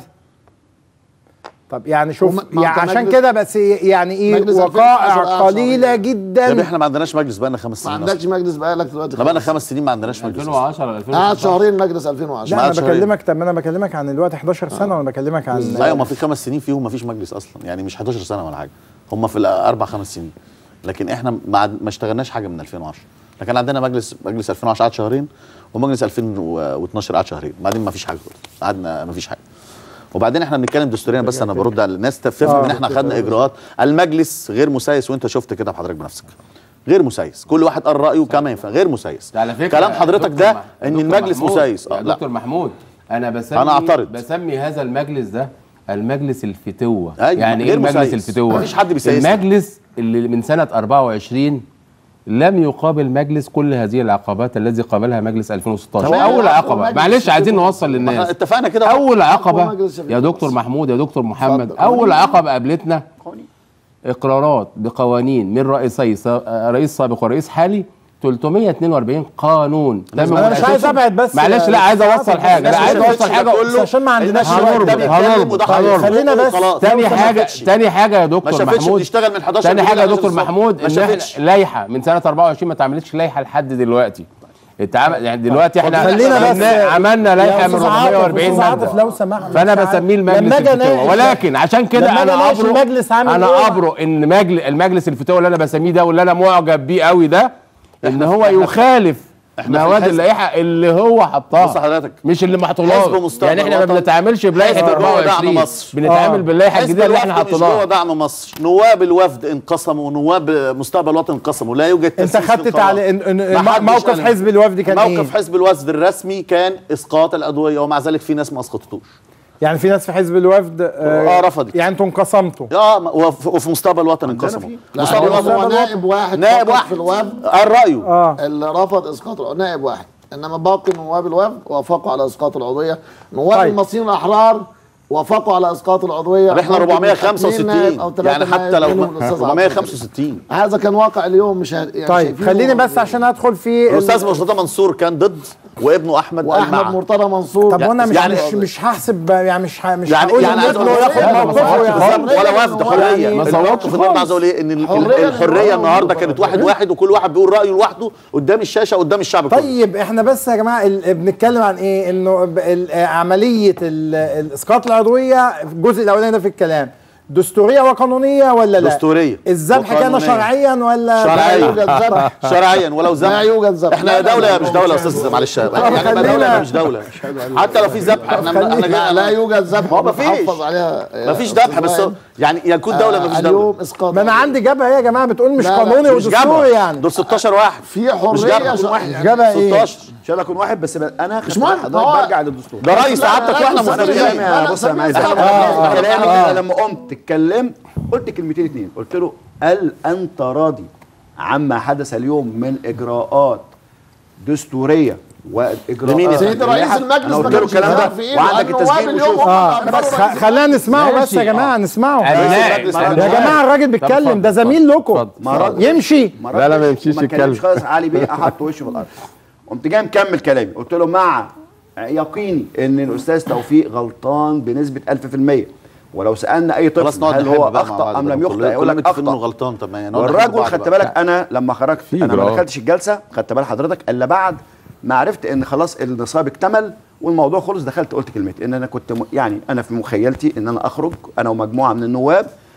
S1: طب يعني شوف
S5: وما- ما
S1: يعني
S5: أنت
S1: عشان
S5: مجلس-
S1: كده بس يعني ايه
S5: مجلس 2010
S1: وقائع
S5: قعد
S1: قليله
S5: شهرين.
S2: يا
S1: جدا
S2: ابني احنا ما عندناش مجلس بقى لنا خمس
S5: ما
S2: سنين أصلاً.
S5: عندكش مجلس بقالك دلوقتي
S2: احنا بقى لنا
S5: خمس
S2: خمس سنين ما عندناش مجلس أصلاً.
S4: 2010
S5: قعد
S4: 2015
S5: شهرين مجلس 2010
S1: لا انا
S2: قعد شهرين.
S1: بكلمك طب انا بكلمك عن الوقت 11 سنه وانا بكلمك عن
S2: ايوه ما في خمس سنين فيهم ما فيش مجلس اصلا يعني مش 11 سنه ولا حاجه هم في الاربع خمس سنين لكن احنا ما عد- ما اشتغلناش حاجه من 2010 لكن عندنا مجلس مجلس 2010 قعد شهرين ومجلس 2012 قعد شهرين بعدين ما فيش حاجه خالص قعدنا ما فيش حاجه وبعدين احنا بنتكلم دستوريا بس انا برد على الناس تفهم
S1: آه.
S2: ان احنا خدنا اجراءات المجلس غير مسايس وانت شفت كده بحضرتك بنفسك غير مسايس كل واحد قال رايه كما ينفع غير مسايس
S4: ده على فكره
S2: كلام حضرتك
S4: دكتور
S2: ده
S4: مح-
S2: ان
S4: دكتور
S2: المجلس
S4: محمود،
S2: مسايس
S4: يا
S2: اه لا
S4: دكتور محمود انا بسمي
S2: أنا أعترض.
S4: بسمي هذا المجلس ده المجلس الفتوه
S2: أيوة،
S4: يعني ايه
S2: غير
S4: المجلس
S2: مسيس.
S4: الفتوه
S2: مفيش حد بيسيسنا.
S4: المجلس اللي من سنه 24 لم يقابل مجلس كل هذه العقبات الذي قابلها مجلس 2016
S5: تمام.
S4: اول عقبه
S5: مجلس
S4: معلش عايزين
S5: الفتوة.
S4: نوصل
S2: ما احنا
S4: للناس
S2: اتفقنا كده
S4: اول
S5: هو
S4: عقبه
S5: مجلس
S4: يا دكتور
S5: بس.
S4: محمود يا دكتور محمد
S5: اتفضل.
S4: اول عقبه قابلتنا اقرارات بقوانين من رئيسي س- رئيس سابق ورئيس حالي 342 قانون تم
S1: أنا مش عايز
S4: مناقشتهم.
S1: أبعد بس
S4: معلش لا عايز اوصل حاجه لا
S2: الناس
S4: عايز
S2: ما
S4: اوصل
S2: شافتش
S4: حاجه
S2: ده كله.
S1: عشان ما عندناش
S2: الناس
S1: وقت.
S2: ده بيتكلم وده
S4: هنربط.
S1: خلينا بس
S2: خلاص.
S4: تاني
S2: ما
S4: حاجه
S2: شافتش.
S4: تاني حاجه يا
S2: ما
S4: دكتور
S2: شافتش
S4: محمود
S2: بتشتغل من 11
S4: تاني حاجه يا
S2: بالليل
S4: دكتور
S2: لغاية
S4: محمود
S2: الصبح.
S4: ان
S2: ما
S4: احنا
S2: شافتش.
S4: لائحه من سنه 24 ما اتعملتش لائحه لحد دلوقتي اتعمل يعني دلوقتي احنا
S1: خلينا بس-
S4: عملنا- عملنا لائحه
S1: يا
S4: من
S1: أستاذ عاطف،
S4: 440
S1: أستاذ عاطف
S4: ماده
S1: لو سمحت
S4: فانا
S1: مش عارف.
S4: بسميه المجلس
S1: لما أجي
S4: الفتوى
S1: أناقش-
S4: ولكن عشان كده
S1: لما أجي
S4: انا
S1: أناقش
S4: ابرق
S1: المجلس عامل إيه؟
S4: انا ابرق ان مجل المجلس الفتوى اللي انا بسميه ده واللي انا معجب بيه قوي ده ان هو يخالف
S2: إحنا في
S4: مواد
S2: الحزب.
S4: اللائحه اللي هو حطها
S2: بص حضرتك.
S4: مش اللي
S2: حزب
S4: محطوطاش
S2: مستقبل
S4: يعني احنا ما
S2: وطن.
S4: بنتعاملش بلائحه
S2: حزب جوه دعم
S4: 24
S2: مصر.
S4: بنتعامل
S1: آه.
S4: باللائحه
S2: حزب
S4: الجديده اللي احنا
S2: الوفد مش جوه
S4: حطيناها
S2: دعم مصر نواب الوفد انقسموا ونواب مستقبل وطن انقسموا لا يوجد
S1: انت
S2: تسييس
S1: خدت
S2: للقرار.
S1: تعليق إن- إن-
S2: ما حدش
S1: موقف
S2: قال-
S1: حزب الوفد كان ايه؟
S2: موقف حزب الوفد الرسمي كان اسقاط الادويه ومع ذلك في ناس ما اسقطتوش
S1: يعني في ناس في حزب الوفد
S2: آه، رفضت.
S1: يعني انتوا انقسمتوا
S2: اه ما- وف- وفي مستقبل وطن انقسموا
S5: لا
S2: مستقبل
S5: هو
S2: وطن
S5: هو نائب واحد
S2: نائب
S5: فقط
S2: واحد
S5: في الوفد
S2: قال رايه
S1: اه
S5: اللي رفض اسقاط الع- نائب واحد انما باقي نواب الوفد وافقوا على اسقاط العضويه نواب
S1: طيب.
S5: المصريين الاحرار وافقوا على اسقاط العضويه
S2: طب احنا
S5: ممكن اثنين نائب
S2: 465
S5: أو ثلاثة
S2: يعني حتى
S5: نائب
S2: لو
S5: منهم الأستاذ عبد القادر.
S2: 465
S5: هذا كان واقع اليوم مش يعني
S1: طيب
S5: شايفينه
S1: خليني بس عشان ادخل في ال-
S2: الاستاذ مرتضى منصور كان ضد وابنه احمد قال
S5: واحمد
S2: مع
S5: مرتضى منصور
S1: طب وانا مش
S2: يعني-
S1: مش مش هحسب يعني مش ه- مش
S2: يعني
S1: هقول
S2: يعني
S1: ان
S2: عايز
S1: ابنه
S2: أقول لك
S1: ياخد
S2: لا،
S1: موقفه يعني
S2: ولا وفد حريه
S1: ما
S2: الموقف اللي انا عايز اقول ايه ان ال-
S5: حرية
S2: ال- الحريه
S5: للقرار
S2: النهارده
S5: والقرار.
S2: كانت واحد واحد وكل واحد بيقول رايه لوحده قدام الشاشه قدام الشعب كله
S1: طيب احنا بس يا جماعه ال- بنتكلم عن ايه انه ب- ال- آه، عمليه ال- الاسقاط العضويه الجزء الاولاني ده في الكلام دستوريه وقانونيه ولا لا
S2: دستورية
S1: الذبح كان
S2: وقانونية.
S1: شرعيا ولا
S5: لا
S2: شرعيا.
S5: يوجد ذبح
S2: شرعيا ولو ذبح
S5: لا يوجد ذبح
S2: احنا
S5: لا، لا،
S2: دوله
S5: لا،
S2: مش
S5: لا،
S2: دوله يا
S5: لا،
S2: استاذ معلش يعني
S1: خلينا-
S2: بقى دوله مش دوله حتى لو في ذبح احنا
S1: خلينا-
S2: احنا
S5: لا, لا يوجد ذبح
S2: ما هو مفيش.
S5: نحافظ عليها يا
S2: مفيش
S5: أستاذ
S2: ذبح بس
S5: وائل.
S2: يعني يكون دوله
S5: آه،
S2: مفيش
S5: اليوم
S2: دوله
S5: اسقاط
S1: ما انا عندي جبهه يا جماعه بتقول مش
S5: لا، لا،
S1: قانوني
S2: مش
S1: ودستوري
S2: جبهه
S1: يعني
S2: دول 16 واحد
S5: في
S2: مش
S5: حريه
S2: جبهه
S5: شرعية.
S1: جبهه ايه
S2: 16
S3: ان شاء الله اكون واحد بس ب- انا خدت
S5: مهم،
S3: بالك
S5: هو-
S3: حضرتك برجع للدستور
S2: ده رئيس
S5: لا،
S2: سعادتك
S5: لا،
S2: واحنا
S5: لا،
S3: انا
S5: لا،
S2: مصريين
S5: لا،
S3: كلامي بص انا عايز
S5: آه،
S3: أقول.
S5: آه،
S3: كلامي
S1: آه.
S3: كده لما قمت اتكلمت قلت كلمتين اتنين قلت له هل انت راضي عما حدث اليوم من اجراءات دستوريه واجراءات
S2: لمين يا
S5: سيد رئيس
S3: لائحة؟
S5: المجلس
S3: انا قلت
S5: ما
S3: له
S5: كانش
S3: الكلام
S5: يظهر
S3: ده
S5: في إيده
S3: وعندك
S5: النواب
S3: التسجيل
S5: اليوم
S3: وشوف
S5: هم
S1: اه
S5: أكبر
S1: بس خ-
S5: رئيس
S1: خلينا نسمعه بس
S4: ماشي،
S1: يا جماعه
S4: آه.
S1: نسمعه
S4: أبناء
S2: المجلس
S1: يا
S2: عندنا.
S1: جماعه الراجل بيتكلم ده زميل لكم
S4: اتفضل.
S3: ما رد
S1: يمشي
S4: لا، لا، ما يمشيش
S3: وما اتكلمش
S4: يتكلم.
S3: خالص علي بيه احط وشه في الارض قمت جاي مكمل كلامي قلت له مع يقيني ان الاستاذ توفيق غلطان بنسبه 1000% ولو سالنا اي
S2: خلاص
S3: طفل
S2: نقعد
S3: هل
S2: نحب
S3: هو
S2: بقى مع
S3: اخطا
S2: بعض
S3: ام
S2: بقى.
S3: لم
S2: كلنا-
S3: يخطا يقول
S2: كلنا
S3: لك
S2: متفقين انه
S3: اخطا
S2: غلطان طب ما نقعد نحب
S3: والرجل
S2: بعض
S3: خدت
S2: بقى.
S3: بالك انا لما خرجت
S4: في
S3: انا ما
S4: إجراءات.
S3: دخلتش الجلسه خدت بال حضرتك الا بعد ما عرفت ان خلاص النصاب اكتمل والموضوع خلص دخلت قلت كلمتي ان انا كنت م... يعني انا في مخيلتي ان انا اخرج انا ومجموعه من النواب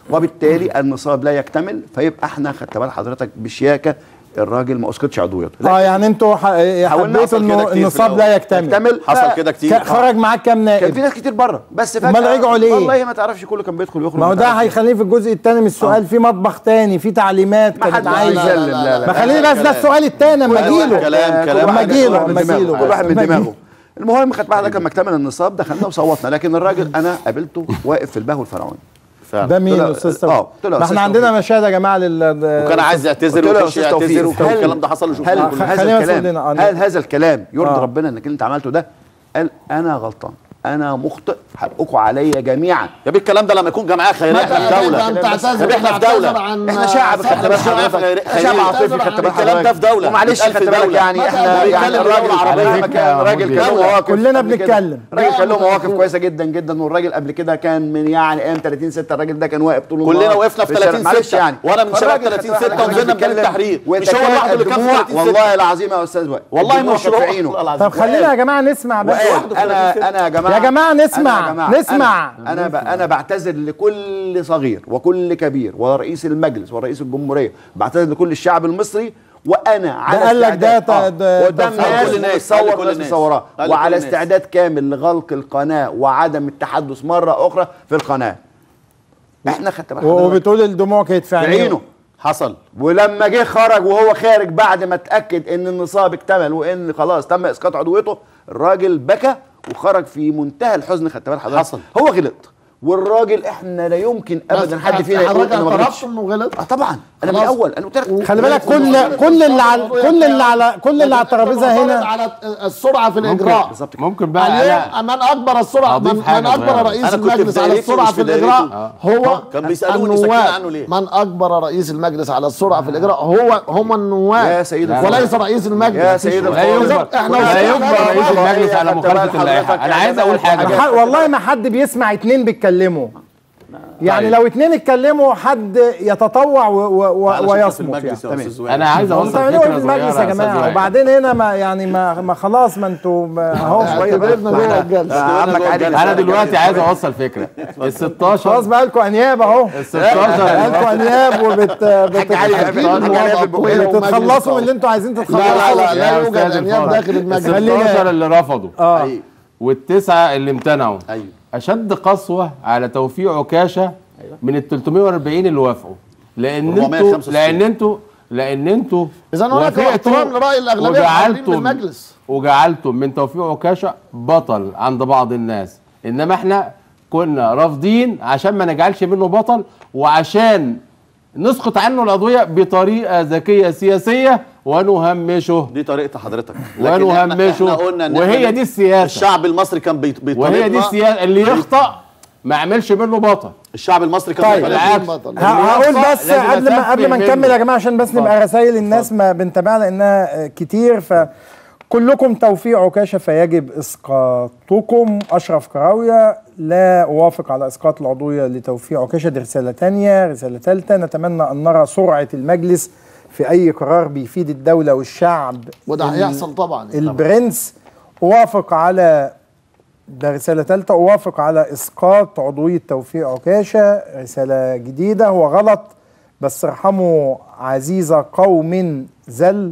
S3: وبالتالي النصاب لا يكتمل فيبقى احنا خدت بال حضرتك بشياكه الراجل ما اسقطش عضويته لا
S1: اه يعني انتوا ح-
S3: حاولنا
S1: حبيتوا
S2: نحصل كده
S1: انه
S2: كتير في
S1: النصاب لا
S2: الأول.
S1: يكتمل
S3: يكتمل
S2: حصل
S3: ف-
S2: كده
S1: ك-
S2: كتير
S1: خرج معاك كام
S3: كان في
S1: نائب
S3: ناس كتير بره بس فجاه
S1: أمال رجعوا ليه؟
S3: والله ما تعرفش كله كان بيدخل ويخرج
S1: ما هو ده
S3: تعرفش.
S1: هيخليني في الجزء الثاني من السؤال في مطبخ تاني في تعليمات
S3: ما
S1: كانت
S3: حد
S1: عايزه
S3: عايز يسلم لا لا
S1: ما خليني بس ده السؤال الثاني اما
S2: كل واحد
S1: اجيله
S2: كلام-
S3: كل
S2: كلام
S3: واحد-
S1: أما أجيله،
S3: كل واحد
S1: أما
S3: من دماغه،
S1: أجيله.
S3: كل واحد من
S1: أما
S3: دماغه
S1: أجيله.
S3: المهم خدت بعد لما اكتمل النصاب دخلنا وصوتنا لكن الراجل انا قابلته واقف في البهو الفرعوني
S2: فعلا
S1: ده مين
S3: طلع-
S1: استاذ
S3: آه،
S1: توفيق؟
S3: طلع
S1: ما
S3: أستاذ
S1: احنا عندنا
S3: توفيق.
S1: مشاهد يا جماعه لل
S2: وكان عايز يعتذر
S3: قلت له يا
S2: ويخش
S3: أستاذ
S2: يعتذر
S3: توفيق،
S2: وكل
S3: هل-
S2: الكلام ده حصل وشفناه
S3: هل
S2: كلنا.
S3: هذا
S1: خلينا نوصل
S3: الكلام
S1: لنا، آه.
S3: هل هذا الكلام يرضي
S1: آه.
S3: ربنا انك انت عملته ده قال انا غلطان انا مخطئ حقكم عليا جميعا
S2: يا بيه الكلام ده لما يكون جمعيه خيريه احنا في دوله
S5: أنت
S2: يا
S5: تعتذر
S2: بيه احنا في
S5: تعتذر
S2: دوله
S5: عن
S3: احنا شعب
S5: صدر
S3: خدت بالك
S5: الشعب.
S3: حضرتك
S2: خير-
S3: شعب
S2: خيرية.
S3: عاطفي خدت بالك
S2: الكلام ده في
S3: حضرتك.
S2: دولة،
S3: ومعلش
S2: بيتقال
S3: خدت
S2: في
S3: بالك
S2: دولة.
S3: يعني احنا
S2: بيتكلم
S3: يعني
S2: الدولة
S3: الراجل
S2: العربية.
S3: على فكرة الراجل كان له مواقف
S1: كلنا
S3: قبل كده.
S1: بنتكلم.
S3: الراجل كان له
S5: لا،
S3: مواقف
S5: مفهوم.
S3: كويسه جدا جدا والراجل قبل كده كان من يعني ايام 30 6 الراجل ده كان واقف طول النهار
S2: كلنا وقفنا في
S3: الشارع.
S2: 30
S3: معلش
S2: ستة.
S3: يعني
S2: وأنا من شباب
S3: فالراجل
S2: 30
S3: خدت بالك
S2: ستة ونزلنا
S3: بيتكلم
S2: بجانب التحرير. مش هو
S3: ويتكلم
S2: لوحده اللي كان في
S3: الدموع
S2: 30 ستة.
S3: والله العظيم يا استاذ وائل
S2: والله
S3: الدموع
S2: مش
S3: كانت في
S2: روح
S3: عينه.
S2: والله العظيم.
S1: طب خلينا يا جماعه نسمع بس
S3: وقال انا انا يا جماعه
S1: يا جماعة نسمع،
S3: أنا يا جماعة
S1: نسمع.
S3: انا انا, ب- أنا بعتذر لكل صغير وكل كبير ورئيس المجلس ورئيس الجمهوريه بعتذر لكل الشعب المصري وانا على
S1: قال لك ده
S3: استعداد-
S1: ت- ده-
S3: قدام
S1: ده-
S3: ناس
S2: كل الناس،
S3: بتصور
S2: قال لكل
S3: وناس
S2: الناس.
S3: مصوراه
S2: قال لكل
S3: وعلى
S2: الناس.
S3: استعداد كامل لغلق القناه وعدم التحدث مره اخرى في القناه احنا خدت بالك حضرتك؟
S1: وبتقول الدموع كانت في
S3: في
S1: عينيه
S3: عينه
S2: حصل
S3: ولما جه خرج وهو خارج بعد ما اتاكد ان النصاب اكتمل وان خلاص تم اسقاط عضويته الراجل بكى وخرج في منتهى الحزن خدت بال حضرتك
S2: حصل.
S3: هو غلط والراجل احنا لا يمكن ابدا حد فينا يقول
S5: حضرتك
S3: انا ما غلطش
S5: اعترفت انه غلط
S3: اه طبعا انا من
S5: خلاص.
S3: الاول انا قلت لك
S1: خلي بالك كل كل اللي على كل اللي على كل اللي على الترابيزه هنا
S5: على السرعه في الاجراء
S3: بالظبط كده.
S4: ممكن بقى
S5: اليوم
S4: انا
S5: من اكبر السرعه
S4: هضيف
S5: من,
S4: حاجة
S5: من اكبر
S4: صغيرة.
S5: رئيس
S2: أنا كنت في
S5: المجلس على
S2: دايرته
S5: السرعه
S2: مش
S5: في
S2: في دايرته.
S5: الاجراء هو
S2: كان بيسألوني ساكتين
S5: النواب.
S2: عنه ليه؟
S5: من اكبر رئيس المجلس على السرعه في الاجراء هو هم النواب
S3: يا سيد الفاضل.
S5: وليس رئيس المجلس
S3: يا سيد
S4: لا
S3: الفاضل.
S4: يجبر
S5: احنا
S4: لا
S5: وصلنا
S4: يجبر
S5: لهذا
S4: رئيس
S5: الوضع.
S4: المجلس على
S3: خدت بال
S4: مخالفه اللائحه
S3: حضرتك
S4: انا
S3: يا
S4: عايز
S3: جماعة
S4: اقول حاجه
S3: حاجات.
S1: ح- والله ما حد بيسمع اتنين بيتكلموا يعني
S4: طيب.
S1: لو اتنين اتكلموا حد يتطوع و- و- و-
S2: على شفت في
S1: ويصمت يعني
S2: المجلس يا
S3: تمام.
S2: أستاذ وائل.
S4: انا عايز
S1: انتوا
S4: اوصل
S1: بتعملوا
S4: فكره
S1: ايه في
S4: صغيره
S1: المجلس يا
S4: أستاذ
S1: جماعه
S4: وائل.
S1: وبعدين هنا ما يعني ما, ما خلاص ما انتوا ما- اهو شويه بقى.
S5: اعتبرنا جوه الجلسه
S3: عمك عادل
S4: انا دلوقتي عايز اوصل فكره ال 16
S1: خلاص بقى لكم انياب اهو
S4: ال 16
S1: بقى لكم انياب وبت بت-
S3: علي
S5: أكيد
S3: بيعمل
S5: إن
S3: حاجة
S5: وضع
S3: في البقية.
S5: قوي ومجلس
S1: بتتخلصوا من
S5: قوي.
S1: اللي انتوا عايزين
S5: لا
S1: تتخلصوا
S5: لا لا لا
S4: يا
S5: يوجد
S4: أستاذ
S5: انياب
S4: الفاضل.
S5: داخل المجلس
S4: ال 16 اللي رفضوا
S1: اه
S2: أيوة.
S4: والتسعه اللي امتنعوا
S2: ايوه
S4: اشد قسوه على توفيق عكاشه من ال 340 اللي وافقوا لان انتوا
S2: 465.
S4: لان انتوا لان انتوا
S5: اذا هناك
S4: وافقتوا
S5: احترام لراي الاغلبيه الحاضرين
S4: وجعلتم
S5: بالمجلس
S4: وجعلتم من توفيق عكاشه بطل عند بعض الناس انما احنا كنا رافضين عشان ما نجعلش منه بطل وعشان نسقط عنه القضيه بطريقه ذكيه سياسيه ونهمشه
S2: دي طريقه حضرتك لكن إحنا-
S4: ونهمشه
S2: إحنا قلنا إن
S4: وهي
S2: إحنا
S4: دي السياسه
S2: الشعب المصري كان بيط- بيطالبنا
S4: وهي دي السياسه اللي يخطأ ما يعملش منه بطل
S2: الشعب المصري كان
S1: طيب،
S2: بيطالبنا.
S4: بالعكس
S5: بطل.
S1: ه- هقول بس
S4: لازم
S1: قبل ما
S4: أسفل
S1: قبل ما
S4: منه.
S1: نكمل يا جماعه عشان بس نبقى رسائل الناس ما بنتابعها لانها آه، كتير فكلكم توفيق عكاشه فيجب اسقاطكم اشرف كراويه لا اوافق على اسقاط العضويه لتوفيق عكاشه دي رساله ثانيه رساله ثالثه نتمنى ان نرى سرعه المجلس في اي قرار بيفيد الدوله والشعب
S5: وده
S1: ال-
S5: هيحصل طبعا
S1: البرنس اوافق على ده رسالة ثالثة أوافق على إسقاط عضوية توفيق عكاشة رسالة جديدة هو غلط بس ارحموا عزيزة قوم زل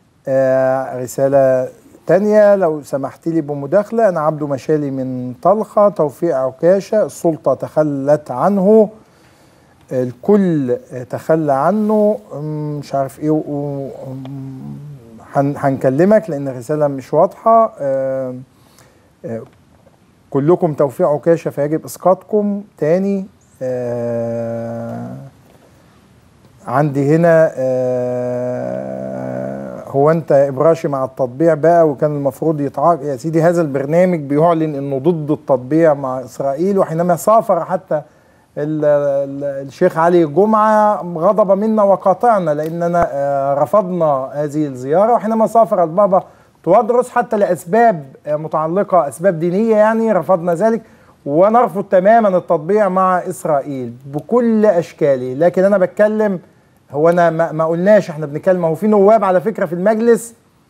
S1: آه رسالة تانية لو سمحت لي بمداخلة أنا عبده مشالي من طلخة توفيق عكاشة السلطة تخلت عنه الكل تخلى عنه أم، مش عارف ايه و- و- أم، هن- هنكلمك لان الرساله مش واضحه آم، آه، كلكم توفيق عكاشه فيجب اسقاطكم تاني آه، عندي هنا آه، هو انت ابراشي مع التطبيع بقى وكان المفروض يتعاقب يا سيدي هذا البرنامج بيعلن انه ضد التطبيع مع اسرائيل وحينما سافر حتى ال- ال- الشيخ علي جمعة غضب منا وقاطعنا لأننا آه، رفضنا هذه الزيارة وحينما سافر البابا توادرس حتى لأسباب آه، متعلقة أسباب دينية يعني رفضنا ذلك ونرفض تماما التطبيع مع إسرائيل بكل أشكاله لكن أنا بتكلم هو أنا ما ما قلناش احنا بنتكلم هو في نواب على فكرة في المجلس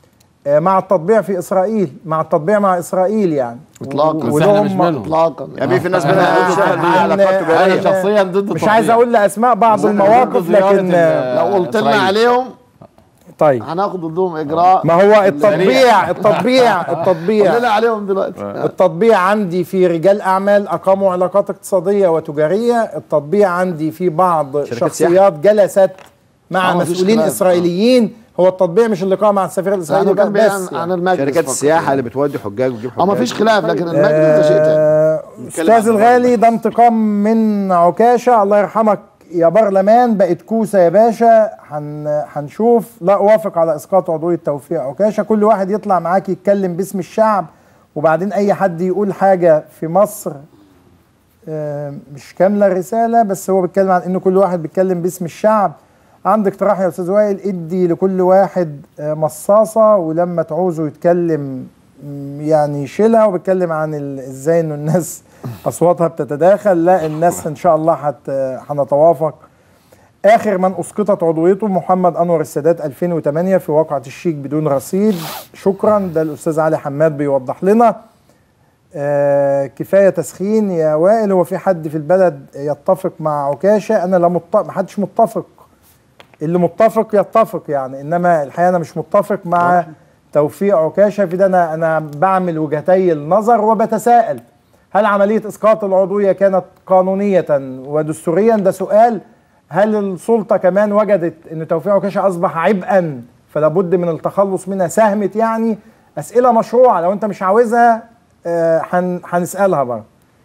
S1: آه، مع التطبيع في اسرائيل مع التطبيع مع اسرائيل يعني
S5: اطلاقا
S4: بس احنا مش منهم.
S5: اطلاقا
S3: يعني في ناس
S1: آه،
S3: منها بتشتغل
S1: عن-
S3: علاقات
S1: عن-
S3: تجاريه
S4: انا شخصيا ضد
S1: مش عايز
S4: التطبيع.
S1: اقول لاسماء بعض المواقف
S4: ضد زيارة
S1: لكن
S4: ال-
S5: لو قلت لنا
S4: إسرائيل.
S5: عليهم
S1: طيب
S5: هناخد ضدهم اجراء
S1: ما هو التطبيع التطبيع
S5: قول
S1: التطبيع
S5: لنا عليهم دلوقتي
S1: التطبيع عندي في رجال اعمال اقاموا علاقات اقتصاديه وتجاريه التطبيع عندي في بعض
S3: شركات
S1: شخصيات جلست مع
S5: آه، مفيش
S1: مسؤولين
S5: خلاف.
S1: اسرائيليين هو التطبيع مش اللقاء مع السفير الاسرائيلي
S5: لانه كان
S1: بس
S5: بعيد عن,
S1: يعني.
S5: عن المجلس
S3: شركات
S5: فقط.
S3: السياحه اللي بتودي حجاج وتجيب حجاج
S5: اه ما فيش خلاف لكن المجلس ده شيء تاني
S1: آه،
S2: نتكلم عن
S1: استاذ الغالي ده انتقام من عكاشه الله يرحمك يا برلمان بقت كوسه يا باشا هن هنشوف لا اوافق على اسقاط عضويه توفيق عكاشه كل واحد يطلع معاك يتكلم باسم الشعب وبعدين اي حد يقول حاجه في مصر آه، مش كامله الرساله بس هو بيتكلم عن انه كل واحد بيتكلم باسم الشعب عندك اقتراح يا استاذ وائل ادي لكل واحد آه، مصاصه ولما تعوزه يتكلم م، يعني يشيلها وبيتكلم عن ال- ازاي انه الناس اصواتها بتتداخل لا الناس ان شاء الله هت هنتوافق اخر من اسقطت عضويته محمد انور السادات 2008 في واقعه الشيك بدون رصيد شكرا ده الاستاذ علي حماد بيوضح لنا آه كفايه تسخين يا وائل هو في حد في البلد يتفق مع عكاشه انا لا متفق ما حدش متفق اللي متفق يتفق يعني انما الحقيقه انا مش متفق مع توفيق عكاشه في ده انا انا بعمل وجهتي النظر وبتساءل هل عمليه اسقاط العضويه كانت قانونيه ودستوريا ده سؤال هل السلطه كمان وجدت ان توفيق عكاشه اصبح عبئا فلا بد من التخلص منها ساهمت يعني اسئله مشروعه لو انت مش عاوزها آه، هن- هنسالها برضه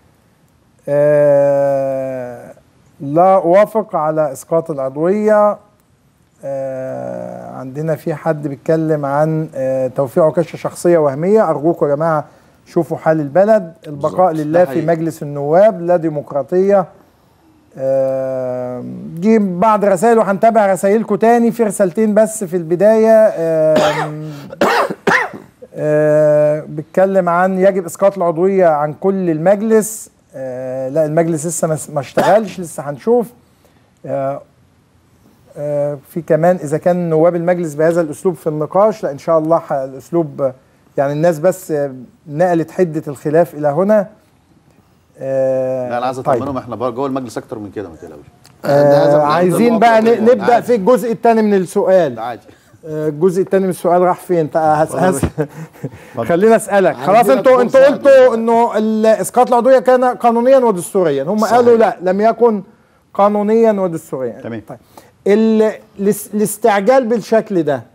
S1: آه، لا اوافق على اسقاط العضويه آه، عندنا في حد بيتكلم عن آه، توفيق عكاشه شخصيه وهميه ارجوكم يا جماعه شوفوا حال البلد البقاء
S2: بالظبط،
S1: لله
S2: ده
S1: في
S2: حقيقي.
S1: مجلس النواب لا ديمقراطيه آه، دي بعض رسائل وهنتابع رسائلكم تاني في رسالتين بس في البدايه آم، آه، بيتكلم عن يجب اسقاط العضويه عن كل المجلس آه، لا المجلس لسه ما- ما اشتغلش لسه هنشوف آه، آه، في كمان اذا كان نواب المجلس بهذا الاسلوب في النقاش لا ان شاء الله ح- الاسلوب آه، يعني الناس بس آه، نقلت حده الخلاف الى هنا آه،
S2: لا انا عايز
S1: طيب.
S2: اطمنهم احنا بقى جوه المجلس اكتر من كده ما تقلقوش
S5: ده هذا
S1: آه
S5: من
S1: عايزين
S5: الواقع
S1: بقى ن-
S5: طبعاً.
S1: نبدا في الجزء الثاني من السؤال
S2: ده عادي
S1: آه، الجزء الثاني من السؤال راح فين؟ تع- هس...
S3: والله
S1: هس... خلينا اسالك خلاص
S5: هنديلك
S1: انتوا انتوا
S5: فرصة
S1: قلتوا انه ال- اسقاط العضويه كان قانونيا ودستوريا هم
S3: صحيح.
S1: قالوا لا لم يكن قانونيا ودستوريا
S3: تمام.
S1: طيب ال... الاس- الاستعجال بالشكل ده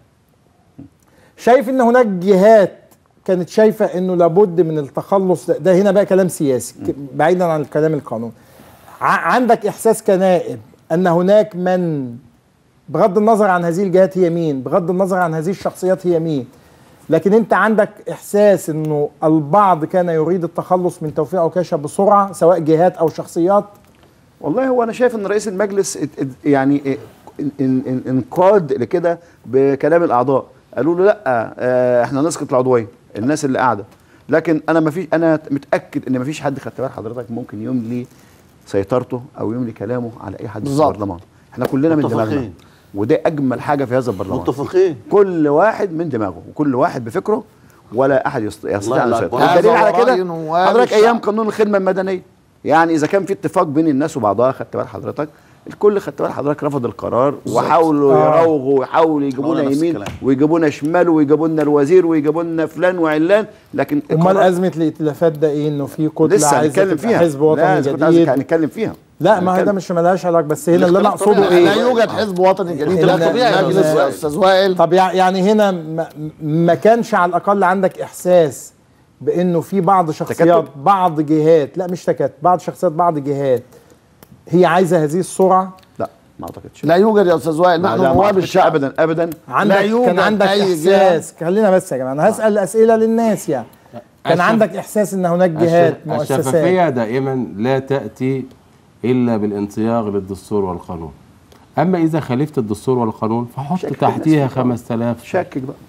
S1: شايف ان هناك جهات كانت شايفه انه لابد من التخلص ده, ده هنا بقى كلام سياسي ك- بعيدا عن الكلام القانوني ع- عندك احساس كنائب ان هناك من بغض النظر عن هذه الجهات هي مين بغض النظر عن هذه الشخصيات هي مين لكن انت عندك احساس انه البعض كان يريد التخلص من توفيق عكاشه بسرعه سواء جهات او شخصيات
S3: والله هو انا شايف ان رئيس المجلس ات- ات- يعني اه ان- ان- ان- انقاد لكده بكلام الاعضاء قالوا له لا اه احنا نسقط العضويه الناس اللي قاعده لكن انا ما في انا متاكد ان ما فيش حد خدت بال حضرتك ممكن يملي سيطرته او يملي كلامه على اي حد في
S5: بالظبط.
S3: البرلمان احنا كلنا من
S2: متفقين.
S3: دماغنا وده اجمل حاجه في هذا البرلمان
S2: متفقين
S3: كل واحد من دماغه وكل واحد بفكره ولا احد يست- يستطيع ان
S2: الله
S3: يسيطر
S2: أكبر.
S3: والدليل
S5: هذا
S3: على
S5: رأي
S3: كده
S5: نواب
S3: حضرتك
S5: الشعب.
S3: ايام قانون الخدمه المدنيه يعني اذا كان في اتفاق بين الناس وبعضها خدت بال حضرتك الكل خدت بال حضرتك رفض القرار وحاولوا
S1: آه.
S3: يراوغوا ويحاولوا يجيبونا
S2: قلنا نفس
S3: يمين
S2: الكلام.
S3: ويجيبونا شمال ويجيبوا لنا الوزير ويجيبوا لنا فلان وعلان لكن
S1: امال
S3: القرار-
S1: ازمه الائتلافات ده ايه انه في كتله
S3: لسه
S1: عايزه
S3: هنتكلم
S1: تبقى
S3: فيها
S1: حزب
S3: لا،
S1: وطني
S3: إذا كنت عايزك
S1: جديد
S3: هنتكلم فيها
S1: لا ما هي ده
S3: هنتكلم.
S1: مش ملهاش علاقه بس هنا اللي انا
S2: الاختلاف
S1: اقصده
S2: طبيعي.
S1: ايه
S5: لا يوجد حزب وطني جديد
S1: لا،
S5: لا
S1: طبيعي.
S5: مجلس
S1: لا.
S5: يا استاذ وائل
S1: طب يع- يعني هنا ما, ما كانش على الاقل عندك احساس بانه في بعض شخصيات
S3: تكتل؟
S1: بعض جهات لا مش تكتل بعض شخصيات بعض جهات هي عايزه هذه السرعه
S3: لا ما اعتقدش
S5: لا يوجد يا استاذ وائل
S3: لا،
S5: نحن
S3: ما
S5: نواب
S3: أعتقدش
S5: الشعب
S3: ابدا ابدا
S1: عندك
S5: يوجد
S1: كان عندك
S5: أي
S1: احساس خلينا بس يا جماعه انا هسال اسئله للناس يعني كان
S4: الشف-
S1: عندك احساس ان هناك جهات
S4: الشف-
S1: مؤسسات
S4: الشفافية دائما لا تأتي إلا بالانصياغ للدستور والقانون أما إذا خالفت الدستور والقانون فحط
S3: شك في
S4: تحتيها
S3: الناس.
S4: 5000
S3: شكك بقى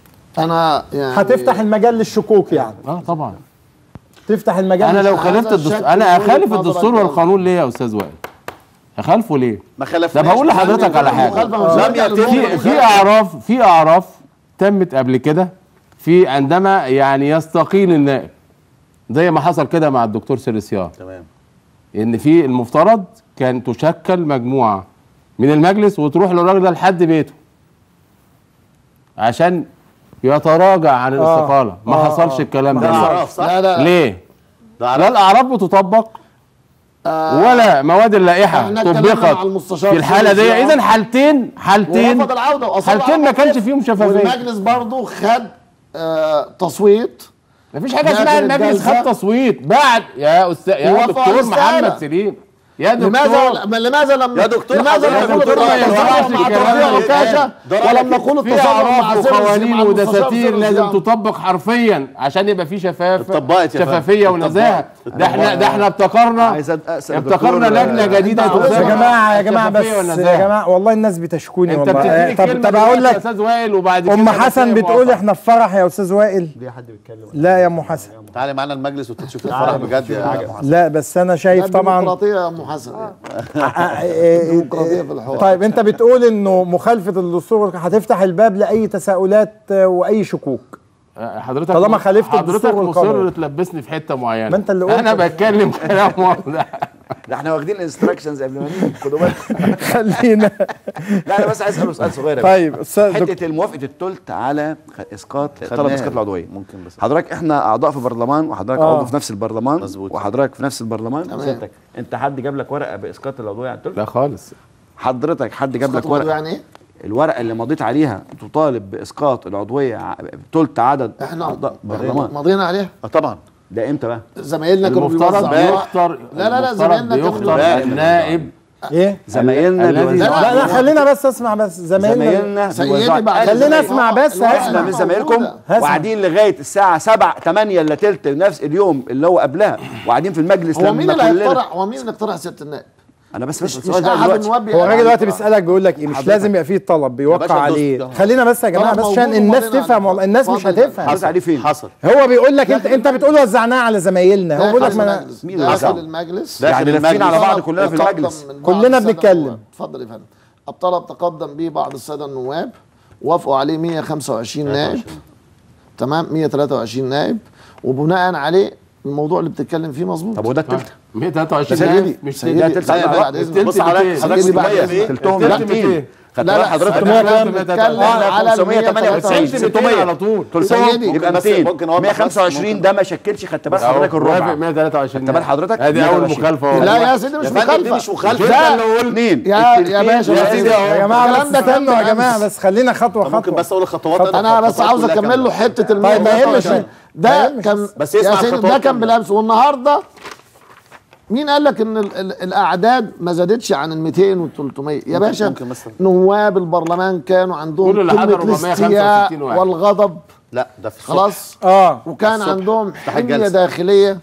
S5: انا يعني
S1: هتفتح المجال للشكوك يعني
S4: اه طبعا
S1: تفتح المجال
S4: انا لو
S1: للشكوك.
S4: خالفت
S5: هذا
S4: الدستور
S5: الشك
S4: انا
S5: من وجهة
S4: اخالف
S5: نظرك
S4: الدستور
S5: يعني.
S4: والقانون ليه يا استاذ وائل اخالفه ليه
S2: ما خلفناش
S4: ده بقول لحضرتك على حاجه
S5: المخالفة مش
S2: لم
S5: هرجع
S2: يتم
S5: للموضوع
S4: في في اعراف في اعراف تمت قبل كده في عندما يعني يستقيل النائب زي ما حصل كده مع الدكتور سيرسيان
S2: تمام
S4: ان في المفترض كان تشكل مجموعه من المجلس وتروح للراجل ده لحد بيته عشان يتراجع عن الاستقاله ما
S1: آه،
S4: حصلش
S1: آه.
S4: الكلام
S2: ده
S4: ده
S2: اعراف صح؟
S5: لا لا
S4: ليه
S2: ده
S4: لا
S2: اعراف
S4: الاعراف بتطبق ولا مواد اللائحه
S5: احنا اتكلمنا
S4: طبقت
S5: مع المستشار
S4: في الحاله دي
S5: سيرسيان.
S4: اذا حالتين حالتين
S5: ورفض العوده واصر
S4: حالتين
S5: على
S4: ما كانش
S5: موقف.
S4: فيهم شفافيه
S5: والمجلس برضه خد آه تصويت
S4: مفيش حاجه
S5: داخل
S4: اسمها المجلس
S5: الجلسة.
S4: خد تصويت بعد يا استاذ يا
S5: ووافقوا على
S4: دكتور
S5: الاستقالة.
S4: محمد سليم يا دكتور
S5: لماذا لماذا لم
S2: يا دكتور
S5: لماذا
S2: حضرتك
S5: نقول
S2: دكتور
S5: التصرف
S4: ما
S5: مع
S4: ينفعش
S5: توفيق
S4: الكلام ده
S5: عكاشه
S2: ده
S5: ولم
S2: رأيك
S5: نقول
S4: في
S5: التصرف مع
S4: اعراف
S5: سيرسي-
S4: وقوانين
S5: مع المستشار
S4: ودساتير لازم
S5: سيرسيان.
S4: تطبق حرفيا عشان يبقى في شفاف
S2: اتطبقت يا فندم.
S4: شفافيه ونزاهه ده احنا ده احنا ابتكرنا
S3: عايز اسال
S4: ابتكرنا
S3: الدكتور،
S4: لجنه
S3: آه،
S4: جديده
S5: أنت عاوز-
S1: يا
S4: تسمى
S1: جماعه يا جماعه بس
S4: الشفافية
S1: يا
S4: والنزاهة.
S1: جماعه والله الناس بتشكوني
S4: انت
S1: والله
S4: بتديني
S1: آه، طب
S4: الكلمة
S1: طب اقول
S4: دلوقتي يا
S1: لك
S4: استاذ وائل وبعد كده
S1: ام
S4: بس
S1: حسن
S4: هي
S1: بتقول
S4: موافقة.
S1: احنا في فرح يا استاذ وائل لا يا ام حسن
S2: تعالي معانا المجلس وتشوف الفرح بجد يا أبو حسن.
S1: لا بس انا شايف طبعا
S5: الديمقراطيه يا ام حسن
S1: ديمقراطيه
S5: في الحوار.
S1: طيب انت بتقول انه مخالفه الدستور هتفتح الباب لاي تساؤلات آه، واي شكوك
S4: آه، حضرتك
S1: طالما خالفت
S4: حضرتك
S1: الدستور
S4: مصر
S1: والقانون.
S4: تلبسني في حته معينه
S1: ما انت اللي قلت.
S4: انا بتكلم كلام واضح
S3: ده احنا واخدين الانستراكشنز قبل ما نيجي خدوا بالكم
S1: خلينا
S3: لا انا بس عايز اساله سؤال صغير يا باشا.
S1: طيب استاذ دكتور
S3: حته الموافقه التلت على خ- اسقاط طلب
S2: خدناها.
S3: اسقاط العضويه
S2: ممكن بس
S3: حضرتك احنا اعضاء في برلمان وحضرتك
S1: آه.
S3: عضو في نفس البرلمان
S2: مظبوط.
S3: وحضرتك في نفس البرلمان
S5: تمام.
S3: وسيادتك انت حد جاب لك ورقه باسقاط العضويه على التلت
S4: لا خالص
S3: حضرتك حد جاب لك
S5: اسقاط العضوية
S3: ورقه
S5: يعني ايه؟
S3: الورقه اللي مضيت عليها تطالب باسقاط العضويه ع- تلت عدد
S5: احنا
S3: اعضاء برلمان
S5: ماضيين عليها
S2: اه طبعا
S3: ده امتى بقى
S5: زمايلنا كانوا
S4: المفترض
S5: بيوزعوها.
S4: بيختار
S5: لا لا لا
S4: المفترض
S5: زمايلنا كانوا
S4: بيختار
S5: بيوزعوها.
S4: النائب
S1: ايه
S3: زمايلنا
S4: الذي-
S3: بيوزعوا
S1: لا لا خلينا بس اسمع بس زمايلنا
S3: زمايلنا
S5: سيدي
S3: بيوزعوا
S5: بعد
S1: خلينا
S5: الزمايل.
S1: اسمع بس،
S5: الورقة
S1: هسمع.
S3: احنا من زمايلكم
S5: موجودة.
S1: هسمع.
S3: وقاعدين لغايه الساعه 7 8 الا تلت نفس اليوم اللي هو قبلها وقاعدين في المجلس
S5: هو مين
S3: لما
S5: اللي
S3: كلنا
S5: هيقترح هو مين اللي اقترح سياده النائب؟
S3: انا بس
S5: مش
S3: بس
S5: مش
S3: السؤال ده
S5: احد
S3: دلوقتي
S5: النواب
S1: هو الراجل دلوقتي
S5: بيقترح.
S1: بيسالك بيقول لك ايه مش
S3: حضرتك.
S1: لازم يبقى فيه طلب بيوقع
S2: باشا الدستور
S1: عليه
S2: ده.
S1: خلينا بس يا جماعه
S5: طلب
S1: بس عشان
S5: موجود
S1: الناس
S5: وبعدين
S1: تفهم والله الناس مش
S5: اتفضل.
S1: هتفهم
S3: حصل عليه فين
S2: حصل
S1: هو بيقول لك انت انت بتقول وزعناها على زمايلنا هو بيقول لك
S5: داخل
S1: ما أنا-
S5: المجلس
S3: مين اللي
S5: داخل
S3: وزعه؟
S5: المجلس
S2: داخل
S3: يعني لافين على
S2: المجلس.
S3: بعض كلنا في
S5: الطلب
S3: المجلس
S5: من بعض
S1: كلنا
S5: السادة
S1: بنتكلم.
S5: النواب. اتفضل يا فندم الطلب تقدم به بعض الساده النواب وافقوا عليه 125 نائب تمام 123 نائب وبناء عليه الموضوع اللي بتتكلم فيه مظبوط
S3: طب وده التلت
S4: 123
S3: سيدي،
S4: نائب مش
S3: سيدي،
S4: تلت.
S3: تلت
S5: لا،
S3: سنة
S5: لا،
S3: بقى.
S5: بعد إذنك.
S4: تلت
S2: بص على
S4: 200.
S2: حضرتك
S5: سيدي بعد
S2: مية في ايه؟
S3: تلتهم
S4: تلت
S3: 200
S4: 200.
S3: خدت
S5: لا،
S3: بالك
S5: لا،
S3: حضرتك
S5: ستمية
S3: احنا
S5: كام؟ بنتكلم على
S3: 598
S5: 193.
S3: 600
S4: على طول
S5: سيدي.
S3: يبقى
S2: ممكن بس-
S3: 200
S2: ممكن أوضح بس؟
S3: 125 ده ما شكلش خدت بالك
S4: أهو،
S3: حضرتك الربع
S4: موافق 123
S3: خدت بال حضرتك؟
S4: ادي اول
S3: 123.
S4: مخالفه أهو.
S5: لا يا سيدي مش
S2: يا فندم دي
S5: مخالفه
S2: مش مخالفه
S5: ده-
S3: اللي قول اثنين
S5: يا يا باشا
S4: يا سيدي أهو.
S1: يا جماعه
S5: الكلام
S1: بس
S5: ده كان
S1: استنوا يا جماعه
S5: بالأمس.
S1: بس خلينا خطوه
S2: ممكن
S1: خطوه
S2: بس اقول الخطوات
S5: انا بس عاوز اكمل له حته ال
S1: طيب، ما يهمش. ما
S5: ده
S1: يهمش.
S5: كان
S2: بس
S5: يا
S2: يسمع
S5: سيدي
S2: الخطوات
S5: ده كان
S2: كاملة.
S5: بالامس والنهارده مين قال لك ان ال ال الاعداد ما زادتش عن ال 200 وال 300 يا باشا
S2: ممكن مثلا.
S5: نواب البرلمان كانوا عندهم
S4: كل اللي حضر
S5: قمه
S4: 465
S5: الاستياء
S4: واحد.
S5: والغضب
S2: لا ده في الصبح.
S5: خلاص
S1: اه
S5: وكان
S2: الصبح.
S5: عندهم
S2: افتح
S5: حميه
S2: الجلسة.
S5: داخليه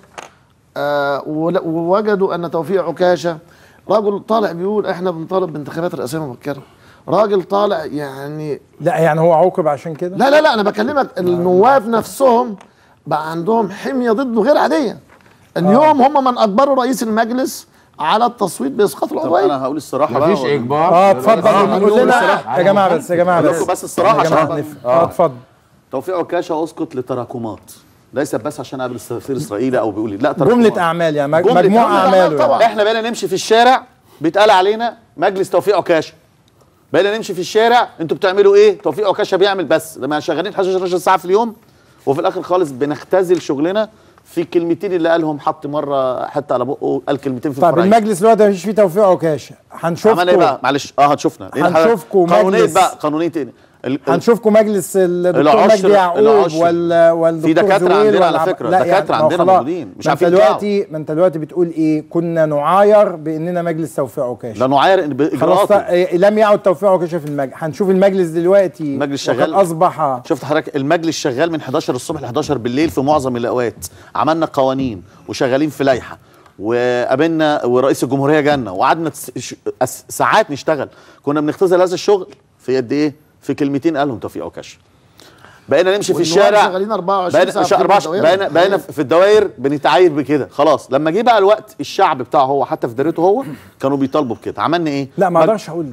S5: آه ول- ووجدوا ان توفيق عكاشه رجل طالع بيقول احنا بنطالب بانتخابات رئاسيه مبكره راجل طالع يعني
S1: لا يعني هو عوقب عشان كده
S5: لا لا لا انا بكلمك النواب نفسهم بقى عندهم حميه ضده غير عاديه اليوم هم من اجبروا رئيس المجلس على التصويت باسقاط
S2: طب
S5: العضويه
S2: انا هقول الصراحه
S4: مفيش
S2: بقى
S4: اجبار
S1: اه اتفضل
S4: آه،
S1: قول لنا
S4: الصراحة.
S1: يا جماعه بس يا جماعه
S2: أقول
S1: بس
S2: لكم بس الصراحه
S1: يا جماعه
S2: عشان
S1: نف- اه اتفضل
S2: توفيق عكاشه اسقط لتراكمات ليس بس عشان قابل السفير الاسرائيلي او بيقول لي لا تراكمات
S1: جمله اعمال يعني مج-
S2: جملة
S1: مجموع
S2: أعمال
S1: اعماله
S5: طبعاً.
S1: يعني.
S2: احنا بقينا نمشي في الشارع بيتقال علينا مجلس توفيق عكاشه بقينا نمشي في الشارع انتوا بتعملوا ايه توفيق عكاشه بيعمل بس لما شغالين 11 ساعه في اليوم وفي الاخر خالص بنختزل شغلنا في الكلمتين اللي قالهم حط مره حتى على بقه قال كلمتين في
S1: طيب
S2: الفرايد
S1: المجلس دلوقتي مفيش فيه توفيق عكاشه هنشوفكم
S2: عمل ايه بقى معلش اه هتشوفنا لأن
S1: هنشوفكم
S2: حضرتك- قانونيه
S1: مجلس.
S2: بقى قانونيه ايه ال- ال-
S1: هنشوفكم مجلس الدكتور
S2: العشر-
S1: مجدي يعقوب
S2: العشر.
S1: وال والدكتور
S2: في دكاترة
S1: زويل
S2: عندنا على
S1: والعب-
S2: فكرة،
S1: لا
S2: دكاترة
S1: ما هو
S2: عندنا
S1: خلاص.
S2: موجودين، مش
S1: ما انت
S2: عارفين
S1: دلوقتي ما انت دلوقتي بتقول ايه كنا نعاير باننا مجلس توفيق عكاشه
S2: لا نعاير
S1: خلاص
S2: باجراءاته
S1: ط- إيه، لم يعد توفيق عكاشه في المجلس هنشوف المجلس دلوقتي
S2: المجلس
S1: وقد
S2: شغال.
S1: اصبح
S2: شفت حضرتك المجلس شغال من 11 الصبح ل 11 بالليل في معظم الاوقات عملنا قوانين وشغالين في لائحه وقابلنا ورئيس الجمهوريه جالنا وقعدنا تس- ش- أس- ساعات نشتغل كنا بنختزل هذا الشغل في قد ايه في كلمتين قالهم توفيق عكاشه بقينا نمشي في
S5: والنواب
S2: الشارع
S5: شغالين 24
S2: بقينا
S5: ساعة
S2: شا-
S5: في
S2: 24
S5: الدوائر.
S2: بقينا بقينا في الدوائر بنتعاير بكده خلاص لما جه بقى الوقت الشعب بتاعه هو حتى في دايرته هو كانوا بيطالبوا بكده عملنا ايه
S1: لا ما
S2: مج-
S1: اقدرش اقول ده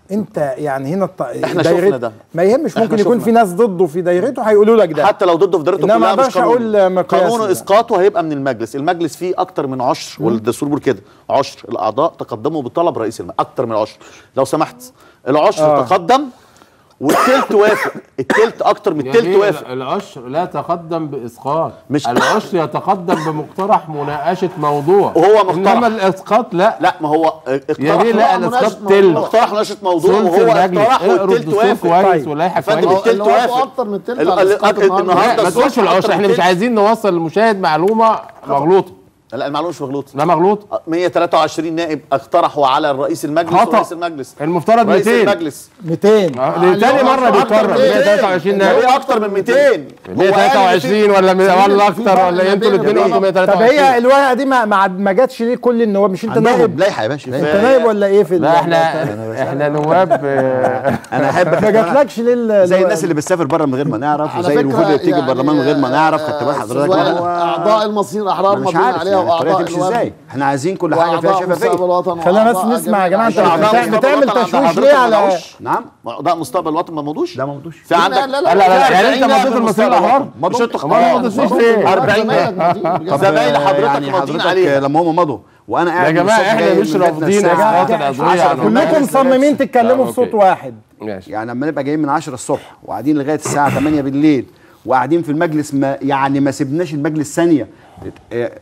S1: انت يعني هنا الط...
S2: إحنا
S1: دايرة-
S2: شفنا ده.
S1: ما يهمش
S2: إحنا
S1: ممكن يكون
S2: شفنا.
S1: في ناس ضده في دايرته هيقولوا لك ده
S2: حتى لو ضده في درجته
S1: إنما ما
S2: كلها مش
S1: أقدرش أقول
S2: قانون
S1: مقياس
S2: قانون
S1: ده.
S2: اسقاطه هيبقى من المجلس المجلس فيه اكتر من عشر والدستور بيقول كده عشر الاعضاء تقدموا بطلب رئيس المجلس اكتر من عشر لو سمحت العشر
S1: آه.
S2: تقدم والتلت وافق التلت اكتر من التلت
S4: يعني
S2: وافق
S4: العشر لا تقدم باسقاط
S2: مش-
S4: العشر يتقدم بمقترح مناقشه موضوع
S2: وهو مقترح.
S4: انما الاسقاط لا
S2: لا ما هو اقترح
S4: يا ليه لا
S5: مناقشة
S4: الاسقاط
S5: موضوع.
S4: تلت
S2: اقترح مناقشه موضوع
S4: ثلث
S2: وهو
S4: المجلس
S2: اقترح
S4: اقروا
S2: والتلت
S4: الدستور
S2: وافق
S4: كويس
S1: طيب.
S4: واللائحه
S2: يا فندم
S4: كويس
S2: التلت
S5: اللي وافقوا
S2: وافق
S5: اكتر من التلت
S2: ال-
S5: على
S2: ال-
S5: الإسقاط
S2: ال-
S5: النهاردة.
S2: النهارده
S4: ما تقولش
S2: الصبح
S4: العشر
S2: أكتر
S4: احنا
S2: من
S4: مش
S2: تلت.
S4: عايزين نوصل للمشاهد معلومه مغلوطه
S2: لا المعلومه مش مغلوطه
S4: لا مغلوط
S2: 123 نائب اقترحوا على الرئيس المجلس
S4: خطأ.
S2: ورئيس المجلس
S4: المفترض
S2: رئيس
S4: 200
S2: المجلس
S1: 200
S4: دي تاني مره
S5: أكتر
S4: بيتكرر
S5: من
S4: 123
S2: ده
S4: نائب
S2: هي اكتر من 200
S4: 123 ولا ولا اكتر ولا إيه؟ انتوا الاثنين قلتوا
S1: طب
S4: 123
S1: هي الورقه دي ما ما ما جاتش ليه كل النواب مش انت
S3: عندهم
S1: نائب
S3: لائحه يا باشا
S1: انت نائب ولا ايه في
S4: لا
S1: ال-
S4: احنا احنا نواب آه،
S3: انا احب
S1: ما جاتلكش ليه ال-
S3: زي
S1: ال-
S3: الناس اللي بتسافر بره من غير ما نعرف
S5: على
S3: وزي
S5: فكرة
S3: الوفود اللي بتيجي
S5: يعني
S3: البرلمان من غير ما نعرف خدت بال
S5: آه،
S3: حضرتك
S5: سؤال
S3: هو-
S5: اعضاء المصريين الاحرار
S3: انا مش
S5: مضمون
S3: عارف
S5: عليها
S3: يعني الطريقه
S5: واعضاء
S3: تمشي
S5: النواب
S3: ازاي احنا عايزين كل حاجه فيها
S5: واعضاء
S3: شفافيه
S5: مستقبل الوطن
S1: خلينا بس
S5: وأعضاء
S1: نسمع يا
S5: جميع
S1: جماعه انت
S5: الأحزاب.
S2: أعضاء
S1: بتعمل
S2: مستقبل
S1: بتعمل
S2: الوطن
S1: تشويش
S2: حضرتك
S1: ليه
S2: ما
S1: على
S2: مضوش؟
S3: نعم
S2: اعضاء مستقبل الوطن ما مضوش
S3: لا ما مضوش
S2: في عندك
S5: لا، لا،
S4: لا لا لا يعني انت
S2: 40
S4: مضيت
S2: نائب
S4: المصريين
S2: مستقبل
S4: الاحرار
S2: الوطن. مش انتوا
S4: امال ما مضيتوش ليه؟
S2: 40 زمايل حضرتك
S3: يعني
S2: ماضيين
S3: حضرتك
S2: عليها
S3: لما هم مضوا وانا قاعد
S4: يا
S3: من
S4: جماعه
S3: الصبح
S4: احنا
S3: جاي
S4: مش
S3: من
S4: رافضين
S3: بيتنا الساعة
S4: اسقاط الادويه
S3: 10
S4: عن
S3: كلكم
S1: كلكم مصممين تتكلموا
S4: آه،
S1: بصوت
S4: أوكي.
S1: واحد
S4: ماشي
S3: يعني لما نبقى جايين من 10 الصبح وقاعدين لغايه الساعه 8 بالليل وقاعدين في المجلس ما يعني ما سبناش المجلس ثانيه اه،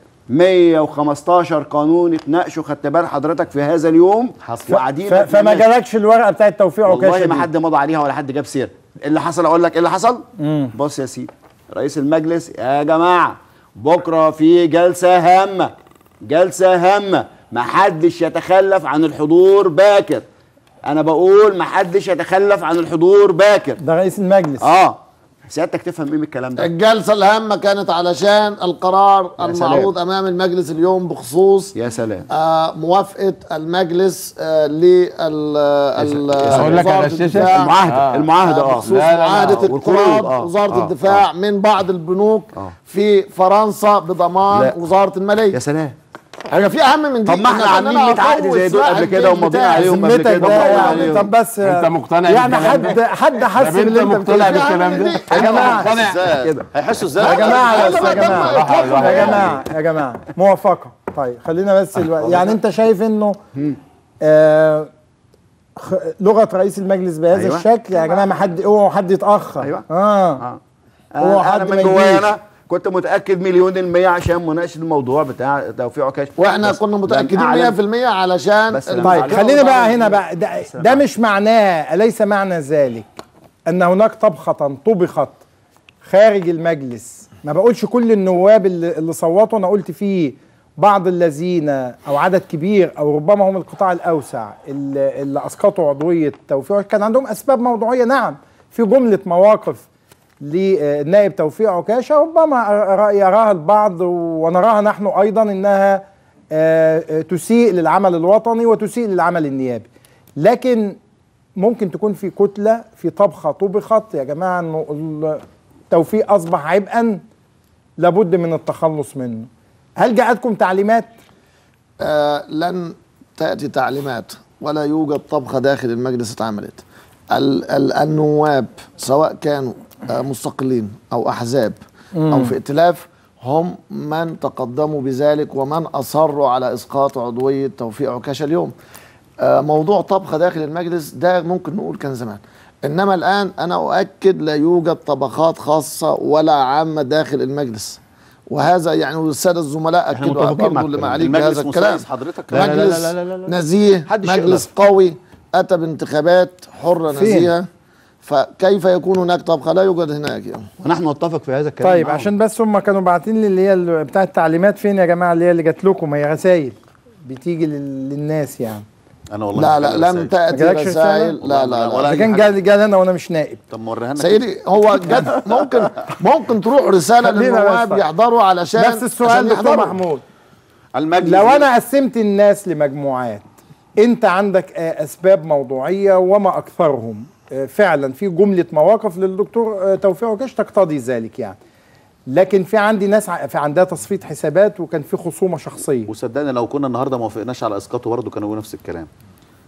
S3: 115 قانون اتناقشوا خدت بال حضرتك في هذا اليوم وقاعدين
S1: ف- فما جالكش الورقه بتاعت توفيق
S3: والله
S1: عكاشه
S3: ما
S1: دي.
S3: حد مضى عليها ولا حد جاب سيره اللي حصل اقول لك ايه اللي حصل بص يا سيدي رئيس المجلس يا جماعه بكره في جلسه هامه جلسه هامه ما حدش يتخلف عن الحضور باكر انا بقول ما حدش يتخلف عن الحضور باكر
S1: ده رئيس المجلس
S3: اه سيادتك تفهم ايه من الكلام ده
S5: الجلسة الهامة كانت علشان القرار
S3: يا
S5: المعروض
S3: سلام.
S5: أمام المجلس اليوم بخصوص
S3: يا سلام
S5: آه موافقة المجلس آه لل ال-
S4: أقول لك على
S5: وزارة
S4: الشاشة؟
S5: الدفاع
S3: المعاهده
S4: آه.
S3: المعاهده اه
S5: بخصوص
S4: لا، لا، لا.
S5: معاهدة
S3: والقروض،
S5: اقتراض
S3: آه.
S5: وزارة
S3: آه.
S5: الدفاع من بعض البنوك
S3: آه.
S5: في فرنسا بضمان
S3: لا.
S5: وزارة المالية
S3: يا سلام
S5: يعني في أهم من دي
S3: طب ما احنا
S5: إن
S3: عاملين
S5: أنا
S3: 100 عقد
S5: أفوز
S3: زي دول
S5: بقى
S3: قبل كده
S5: الجيل
S3: وماضيين
S5: بتاعي.
S3: عليهم قبل
S1: ذمتك
S3: كده
S1: ده
S3: وماضيين
S1: يعني
S3: عليهم.
S1: طب بس
S4: أنت مقتنع
S1: يعني
S4: بالكلام
S1: حد
S4: ده؟
S1: حد حس
S4: طب انت
S1: باللي انت
S4: مقتنع
S1: بتقوله
S4: بالكلام ده؟
S1: يا جماعه
S2: ازاي
S3: كده.
S2: هيحسوا ازاي
S1: يا جماعه بس يا
S5: لما تم
S1: جماعه
S5: إطلاق
S1: يا جماعه يا جماعه موافقه طيب خلينا بس الوقت يعني انت شايف انه آه خ- لغه رئيس المجلس بهذا
S3: أيوة.
S1: الشكل يا جماعه ما حد اوعوا حد يتاخر
S3: أيوة.
S1: اه,
S3: اه
S1: هو
S3: انا,
S1: حد
S3: أنا
S1: ما
S3: من جوايا
S1: يجيش.
S3: انا كنت متاكد مليون المية عشان مناقشه الموضوع بتاع توفيق عكاش
S5: واحنا
S3: بس
S5: كنا
S3: لم
S5: متأكدين
S3: أعلم
S5: 100% علشان
S3: بس
S5: ال-
S3: لما
S1: طيب
S3: عليهم
S1: خلينا بقى
S5: طبعاً
S1: هنا بقى ده, ده مش معناه أليس معنى ذلك أن هناك طبخة طبخت خارج المجلس ما بقولش كل النواب اللي, اللي صوتوا أنا قلت فيه بعض الذين أو عدد كبير أو ربما هم القطاع الأوسع اللي, اللي أسقطوا عضوية توفيق كان عندهم أسباب موضوعية نعم في جملة مواقف للنائب توفيق عكاشة ربما أر- يراها البعض ونراها نحن أيضا أنها آه، آه، تسيء للعمل الوطني وتسيء للعمل النيابي لكن ممكن تكون في كتلة في طبخة طبخت يا جماعة أنه التوفيق أصبح عبئا لابد من التخلص منه هل جاءتكم تعليمات
S5: آه لن تأتي تعليمات ولا يوجد طبخة داخل المجلس اتعملت ال ال النواب سواء كانوا آه مستقلين أو أحزاب أو في ائتلاف هم من تقدموا بذلك ومن أصروا على إسقاط عضوية توفيق عكاشة اليوم آه موضوع طبخة داخل المجلس ده ممكن نقول كان زمان إنما الآن أنا أؤكد لا يوجد طبقات خاصة ولا عامة داخل المجلس وهذا يعني الساده الزملاء
S3: إحنا
S5: اكدوا
S3: متفقين مع
S5: برضه
S3: الكلام.
S5: لمعاليك
S2: المجلس
S5: بهذا الكلام
S2: مسيس حضرتك
S3: لا، لا، لا،
S5: مجلس
S3: لا، لا، لا، لا.
S5: نزيه
S3: محدش
S5: مجلس قوي اتى بانتخابات حره
S1: فين؟
S5: نزيهه فكيف يكون هناك طبخه لا يوجد هناك يعني.
S3: ونحن نتفق في هذا الكلام
S1: طيب
S3: معهم.
S1: عشان بس هم كانوا باعتين لي اللي هي ال- بتاع التعليمات فين يا جماعة اللي هي اللي جات لكم هي رسائل بتيجي لل- للناس يعني
S2: انا والله
S5: لا
S2: مش
S5: لا
S2: فاكر
S5: لم
S2: الرسائل.
S5: تاتي
S1: جالكش
S5: رسائل
S1: رسالة؟
S5: لا لا
S2: ولا
S5: لا
S1: ده
S2: أي
S1: كان
S2: حاجة.
S1: جال جال انا وانا مش نائب
S2: طب ما وريها لنا كده.
S5: سيدي هو جد ممكن ممكن تروح رساله
S1: خلينا
S5: للنواب
S1: بس.
S5: يحضروا علشان
S1: بس السؤال
S5: عشان
S1: دكتور
S5: يحضروا.
S1: محمود
S2: المجلس
S1: لو انا قسمت الناس لمجموعات انت عندك آه، اسباب موضوعيه وما اكثرهم آه، فعلا في جمله مواقف للدكتور آه، توفيق عكاش تقتضي ذلك يعني لكن في عندي ناس ع- في عندها تصفيه حسابات وكان في خصومه شخصيه
S2: وصدقني لو كنا النهارده ما وافقناش على اسقاطه برضه كانوا يقولوا نفس الكلام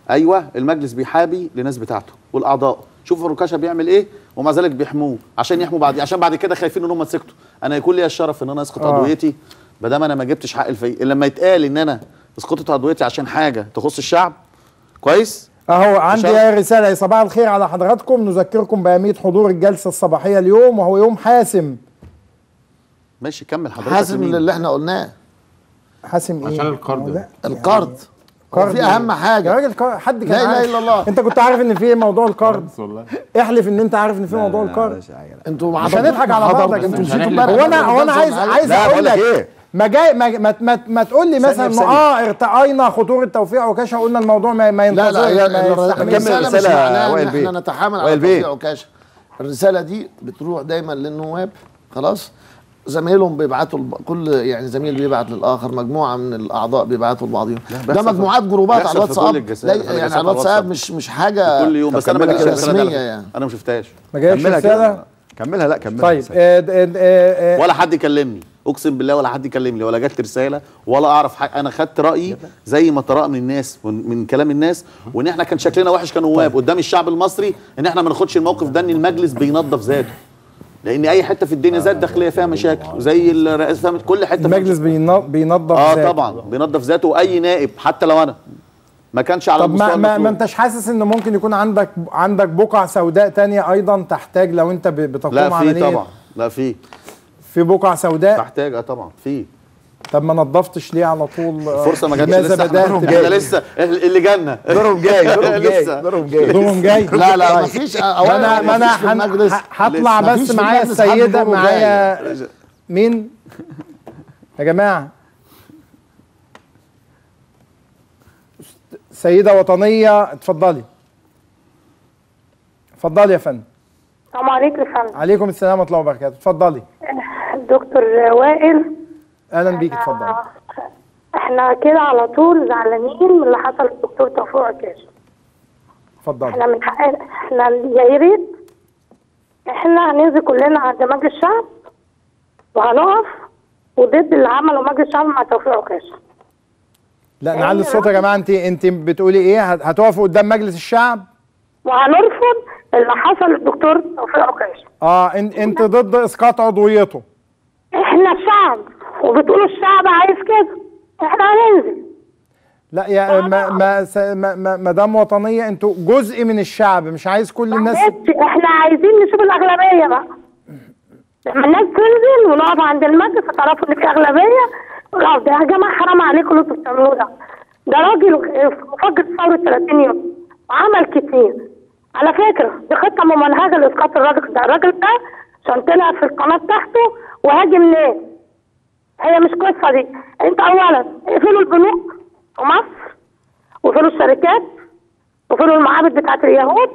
S2: ايوه المجلس بيحابي لناس بتاعته والاعضاء شوفوا ركاشة بيعمل ايه ومع ذلك بيحموه عشان يحموا بعد عشان بعد كده خايفين ان هم يتسكتوا انا يكون لي الشرف ان انا اسقط
S1: آه.
S2: عضويتي ما دام انا ما جبتش حق الفريق لما يتقال ان انا اسقطت عضويتي عشان حاجه تخص الشعب كويس
S1: اهو عندي
S2: عشان-
S1: رسالة يا صباح الخير على حضراتكم نذكركم بأهمية حضور الجلسة الصباحية اليوم وهو يوم حاسم
S2: ماشي كمل حضرتك
S5: حاسم
S2: لمين؟
S5: اللي احنا قلناه
S1: حاسم ايه؟
S4: عشان القرض.
S1: لا،
S5: القرض
S1: قرض
S5: في اهم
S1: يا
S5: حاجه
S1: راجل قرض- حد كان
S5: لا إله
S1: عارف.
S5: إلا الله.
S1: انت كنت عارف ان في موضوع القرض
S4: والله
S1: احلف ان انت عارف ان في موضوع القرض
S5: انتوا ما
S1: مش
S5: حضرتوش-
S1: هنضحك على
S5: ما
S1: بعض
S5: حضرتوش.
S1: يا
S5: انتوا
S4: جماعة.
S5: نسيتوا
S4: مش
S5: امبارح
S1: هو انا هو انا عايز عايز
S3: لا،
S1: اقول
S3: بقول لك
S1: لك
S3: إيه؟
S1: ما جاي ما ما, ما, ما تقول لي مثلا
S3: بثانية.
S1: اه ارتقينا خطوره توفيق وكاشه قلنا الموضوع ما, ما
S5: لا لا
S1: ينتظرش
S5: هي
S1: ما
S5: الر-
S1: يستحملش.
S3: كمل
S5: الرساله مش
S3: الرسالة
S5: معناها ان
S3: وائل
S5: احنا
S3: بيه.
S5: نتحامل على
S3: وائل بيه.
S5: توفيق عكاشه الرساله دي بتروح دايما للنواب خلاص زمايلهم بيبعتوا الب... كل يعني زميل بيبعت للاخر مجموعه من الاعضاء بيبعتوا لبعضهم ده
S2: بيحصل
S5: مجموعات
S2: في-
S5: جروبات على
S2: بيحصل في
S5: الواتساب
S2: كل الجلسات،
S5: لا
S2: في
S5: يعني
S2: الجلسات
S5: على
S2: على
S5: الواتساب
S2: الواتساب.
S5: مش مش حاجه
S2: كل يوم
S3: طب
S2: بس انا ما
S3: كملها
S2: جبتش
S3: كده.
S2: الرسالة دي على
S5: رسمية
S2: فكرة.
S5: يعني.
S2: انا ما شفتهاش
S1: ما جايش
S3: كملها
S1: رساله
S3: كده كملها لا كملها
S1: طيب
S3: الرسالة.
S1: آه آه آه آه
S2: ولا حد يكلمني اقسم بالله ولا حد يكلمني ولا جات لي رساله ولا اعرف حاجه انا خدت رايي زي ما ترى من الناس من, من كلام الناس وان احنا كان شكلنا وحش كنواب قدام الشعب المصري ان احنا ما ناخدش الموقف ده ان المجلس بينظف ذاته لان اي حته في الدنيا ذات داخليه فيها مشاكل زي الرئاسه فيها كل حته فيها
S1: المجلس بينظ- بينظف
S2: اه
S1: ذاته.
S2: طبعا بينظف ذاته واي نائب حتى لو انا ما كانش على
S1: طب ما,
S2: المستوى
S1: ما, ما
S2: المطلوب.
S1: انتش حاسس ان ممكن يكون عندك عندك بقع سوداء تانية ايضا تحتاج لو انت ب- بتقوم
S2: لا في
S1: عمليه
S2: طبعا لا في
S1: في بقع سوداء
S2: تحتاج اه طبعا في
S1: طب ما نظفتش ليه على طول آه،
S2: فرصه ما جاتش
S1: لماذا
S2: لسه
S1: بدات
S2: احنا
S1: ب-
S2: احنا لسه اللي جالنا
S3: دورهم جاي دورهم جاي
S2: لسه.
S3: دورهم جاي
S1: دورهم جاي
S5: لا لا
S1: طيب.
S5: مفيش
S1: ما
S5: اولا
S1: انا ما انا
S5: مفيش في
S1: هن-
S5: المجلس
S1: ه- هطلع
S5: لسه.
S1: بس
S5: مفيش في
S1: معايا
S5: المجلس حد
S1: السيده
S5: دوره
S1: معايا مين يا جماعه سيده وطنيه اتفضلي اتفضلي يا فندم
S6: السلام عليكم يا فندم
S1: عليكم السلام ورحمه الله وبركاته اتفضلي
S6: دكتور وائل
S1: اهلا بيك اتفضلي
S6: احنا كده على طول زعلانين من اللي حصل للدكتور توفيق عكاش
S1: اتفضلي
S6: احنا من حقنا احنا يا ريت احنا هننزل كلنا عند مجلس الشعب وهنقف وضد اللي عمله مجلس الشعب مع توفيق عكاش
S1: لا نعلي الصوت يا جماعه انت انت بتقولي ايه هت- هتقفوا قدام مجلس الشعب
S6: وهنرفض اللي حصل للدكتور توفيق عكاش
S1: اه ان انت ضد اسقاط عضويته
S6: احنا الشعب وبتقولوا الشعب عايز كده احنا هننزل
S1: لا يا ما ما س- ما- ما- مدام وطنيه انتوا جزء من الشعب مش عايز كل الناس
S6: معلش، احنا عايزين نشوف الاغلبيه بقى لما الناس تنزل ونقف عند المجلس هتعرفوا ان في اغلبيه لا ده يا جماعه حرام عليكم اللي انتوا بتعملوه ده ده راجل مفجر ثوره 30 يوم وعمل كتير على فكره دي خطه ممنهجه لاسقاط الراجل ده الراجل ده عشان طلع في القناه بتاعته وهاجم ناس هي مش قصه دي انت اولا اقفلوا البنوك في مصر وقفلوا الشركات وقفلوا المعابد بتاعت اليهود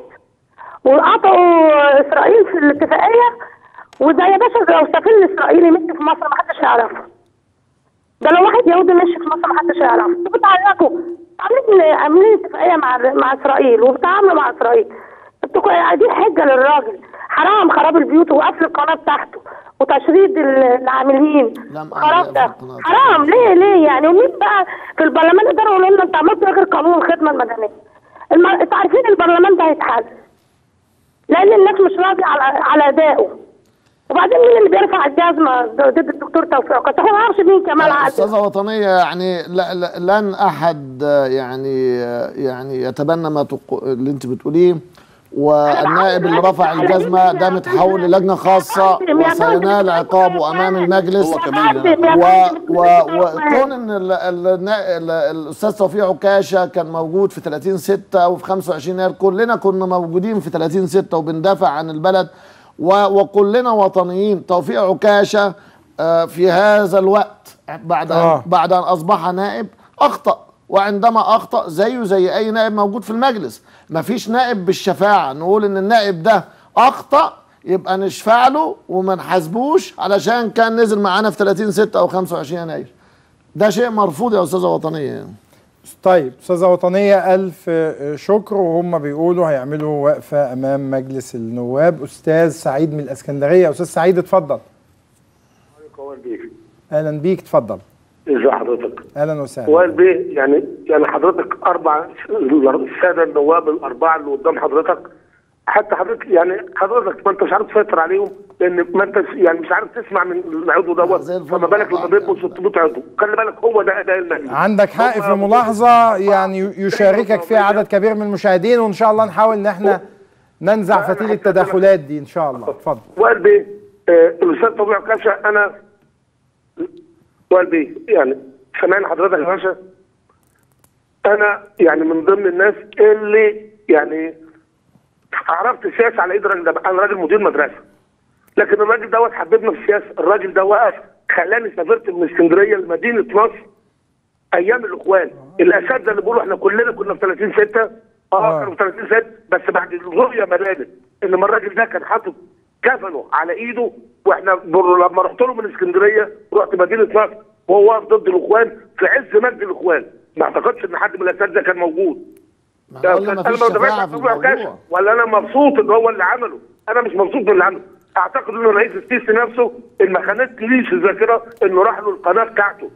S6: وقطعوا اسرائيل في الاتفاقيه وده يا باشا لو سفير الاسرائيلي مشي في مصر ما حدش يعرفه ده لو واحد يهودي مشي في مصر ما حدش يعرفه انتوا بتعلقوا عاملين عاملين اتفاقيه مع مع اسرائيل وبتعاملوا مع اسرائيل انتوا كو- دي حجه للراجل حرام خراب البيوت وقفل القناه بتاعته وتشريد ال- العاملين
S5: لم
S6: خراب
S5: أعرف
S6: ده
S5: القناة.
S6: حرام ليه ليه يعني ومين بقى في البرلمان يقدروا يقولوا لنا انت عملت غير قانون الخدمه المدنيه الم... انتوا عارفين البرلمان ده هيتحل لان الناس مش راضيه على على ادائه وبعدين مين اللي بيرفع الجزمه ضد الدكتور توفيق كنت ما اعرفش مين كمال عادل
S5: استاذه وطنيه يعني لا لا لن احد آه، يعني آه، يعني يتبنى ما تق... اللي انت بتقوليه والنائب اللي رفع الجزمه ده متحول للجنه خاصه وسينال عقابه امام المجلس
S2: هو كمان
S5: و و وكون ان ال- ال- النا- ال- الاستاذ توفيق عكاشه كان موجود في 30 6 وفي 25 يناير كلنا كنا موجودين في 30 6 وبندافع عن البلد و- وكلنا وطنيين توفيق عكاشه آه، في هذا الوقت بعد أن
S1: آه.
S5: بعد ان اصبح نائب اخطا وعندما اخطا زيه زي اي نائب موجود في المجلس مفيش نائب بالشفاعه نقول ان النائب ده اخطا يبقى نشفع له وما نحاسبوش علشان كان نزل معانا في 30 6 او 25 يناير ده شيء مرفوض يا استاذه وطنيه يعني.
S1: طيب استاذه وطنيه الف شكر وهم بيقولوا هيعملوا وقفه امام مجلس النواب استاذ سعيد من الاسكندريه استاذ سعيد اتفضل اهلا بيك اتفضل
S7: ازي حضرتك
S1: اهلا وسهلا
S7: وائل بيه يعني يعني حضرتك اربع الساده النواب الاربعه اللي قدام حضرتك حتى حضرتك يعني حضرتك ما انت مش عارف تسيطر عليهم لان ما انت يعني مش عارف تسمع من العضو دوت
S5: زي الفل.
S7: فما بالك لما بيبقوا 600 عضو خلي بالك هو ده اداء المجلس
S1: عندك حق في ملاحظة يعني يشاركك فيها عدد كبير من المشاهدين وإن شاء الله نحاول إن احنا ننزع فتيل التدخلات دي إن شاء الله اتفضل
S7: وائل بيه آه، الاستاذ طبيعي كاشا انا وائل بيه يعني سامعني حضرتك يا باشا انا يعني من ضمن الناس اللي يعني عرفت السياسه على ايد الراجل ده انا راجل مدير مدرسه لكن الراجل دوت حببنا في السياسه الراجل ده وقف خلاني سافرت من اسكندريه لمدينه مصر ايام الاخوان الاساتذه اللي بيقولوا احنا كلنا كنا في 30 6 اه
S1: آه.
S7: كانوا في 30 6 بس بعد الرؤيه ما بانت انما الراجل ده كان حاطط كفنه على ايده واحنا بر- لما رحت له من اسكندريه رحت مدينه مصر وهو واقف ضد الاخوان في عز مجد الاخوان ما اعتقدش ان حد من الاساتذه كان موجود
S5: ما
S7: ده
S5: قلنا ما
S7: أنا
S5: فيش
S7: ما دفعتش
S5: شفاعه في
S7: مدفوع كاش
S5: الموضوع
S7: ولا انا مبسوط ان هو اللي عمله انا مش مبسوط من اللي عمله اعتقد ان رئيس السيسي نفسه ان ما خانتليش الذاكره انه راح له القناه بتاعته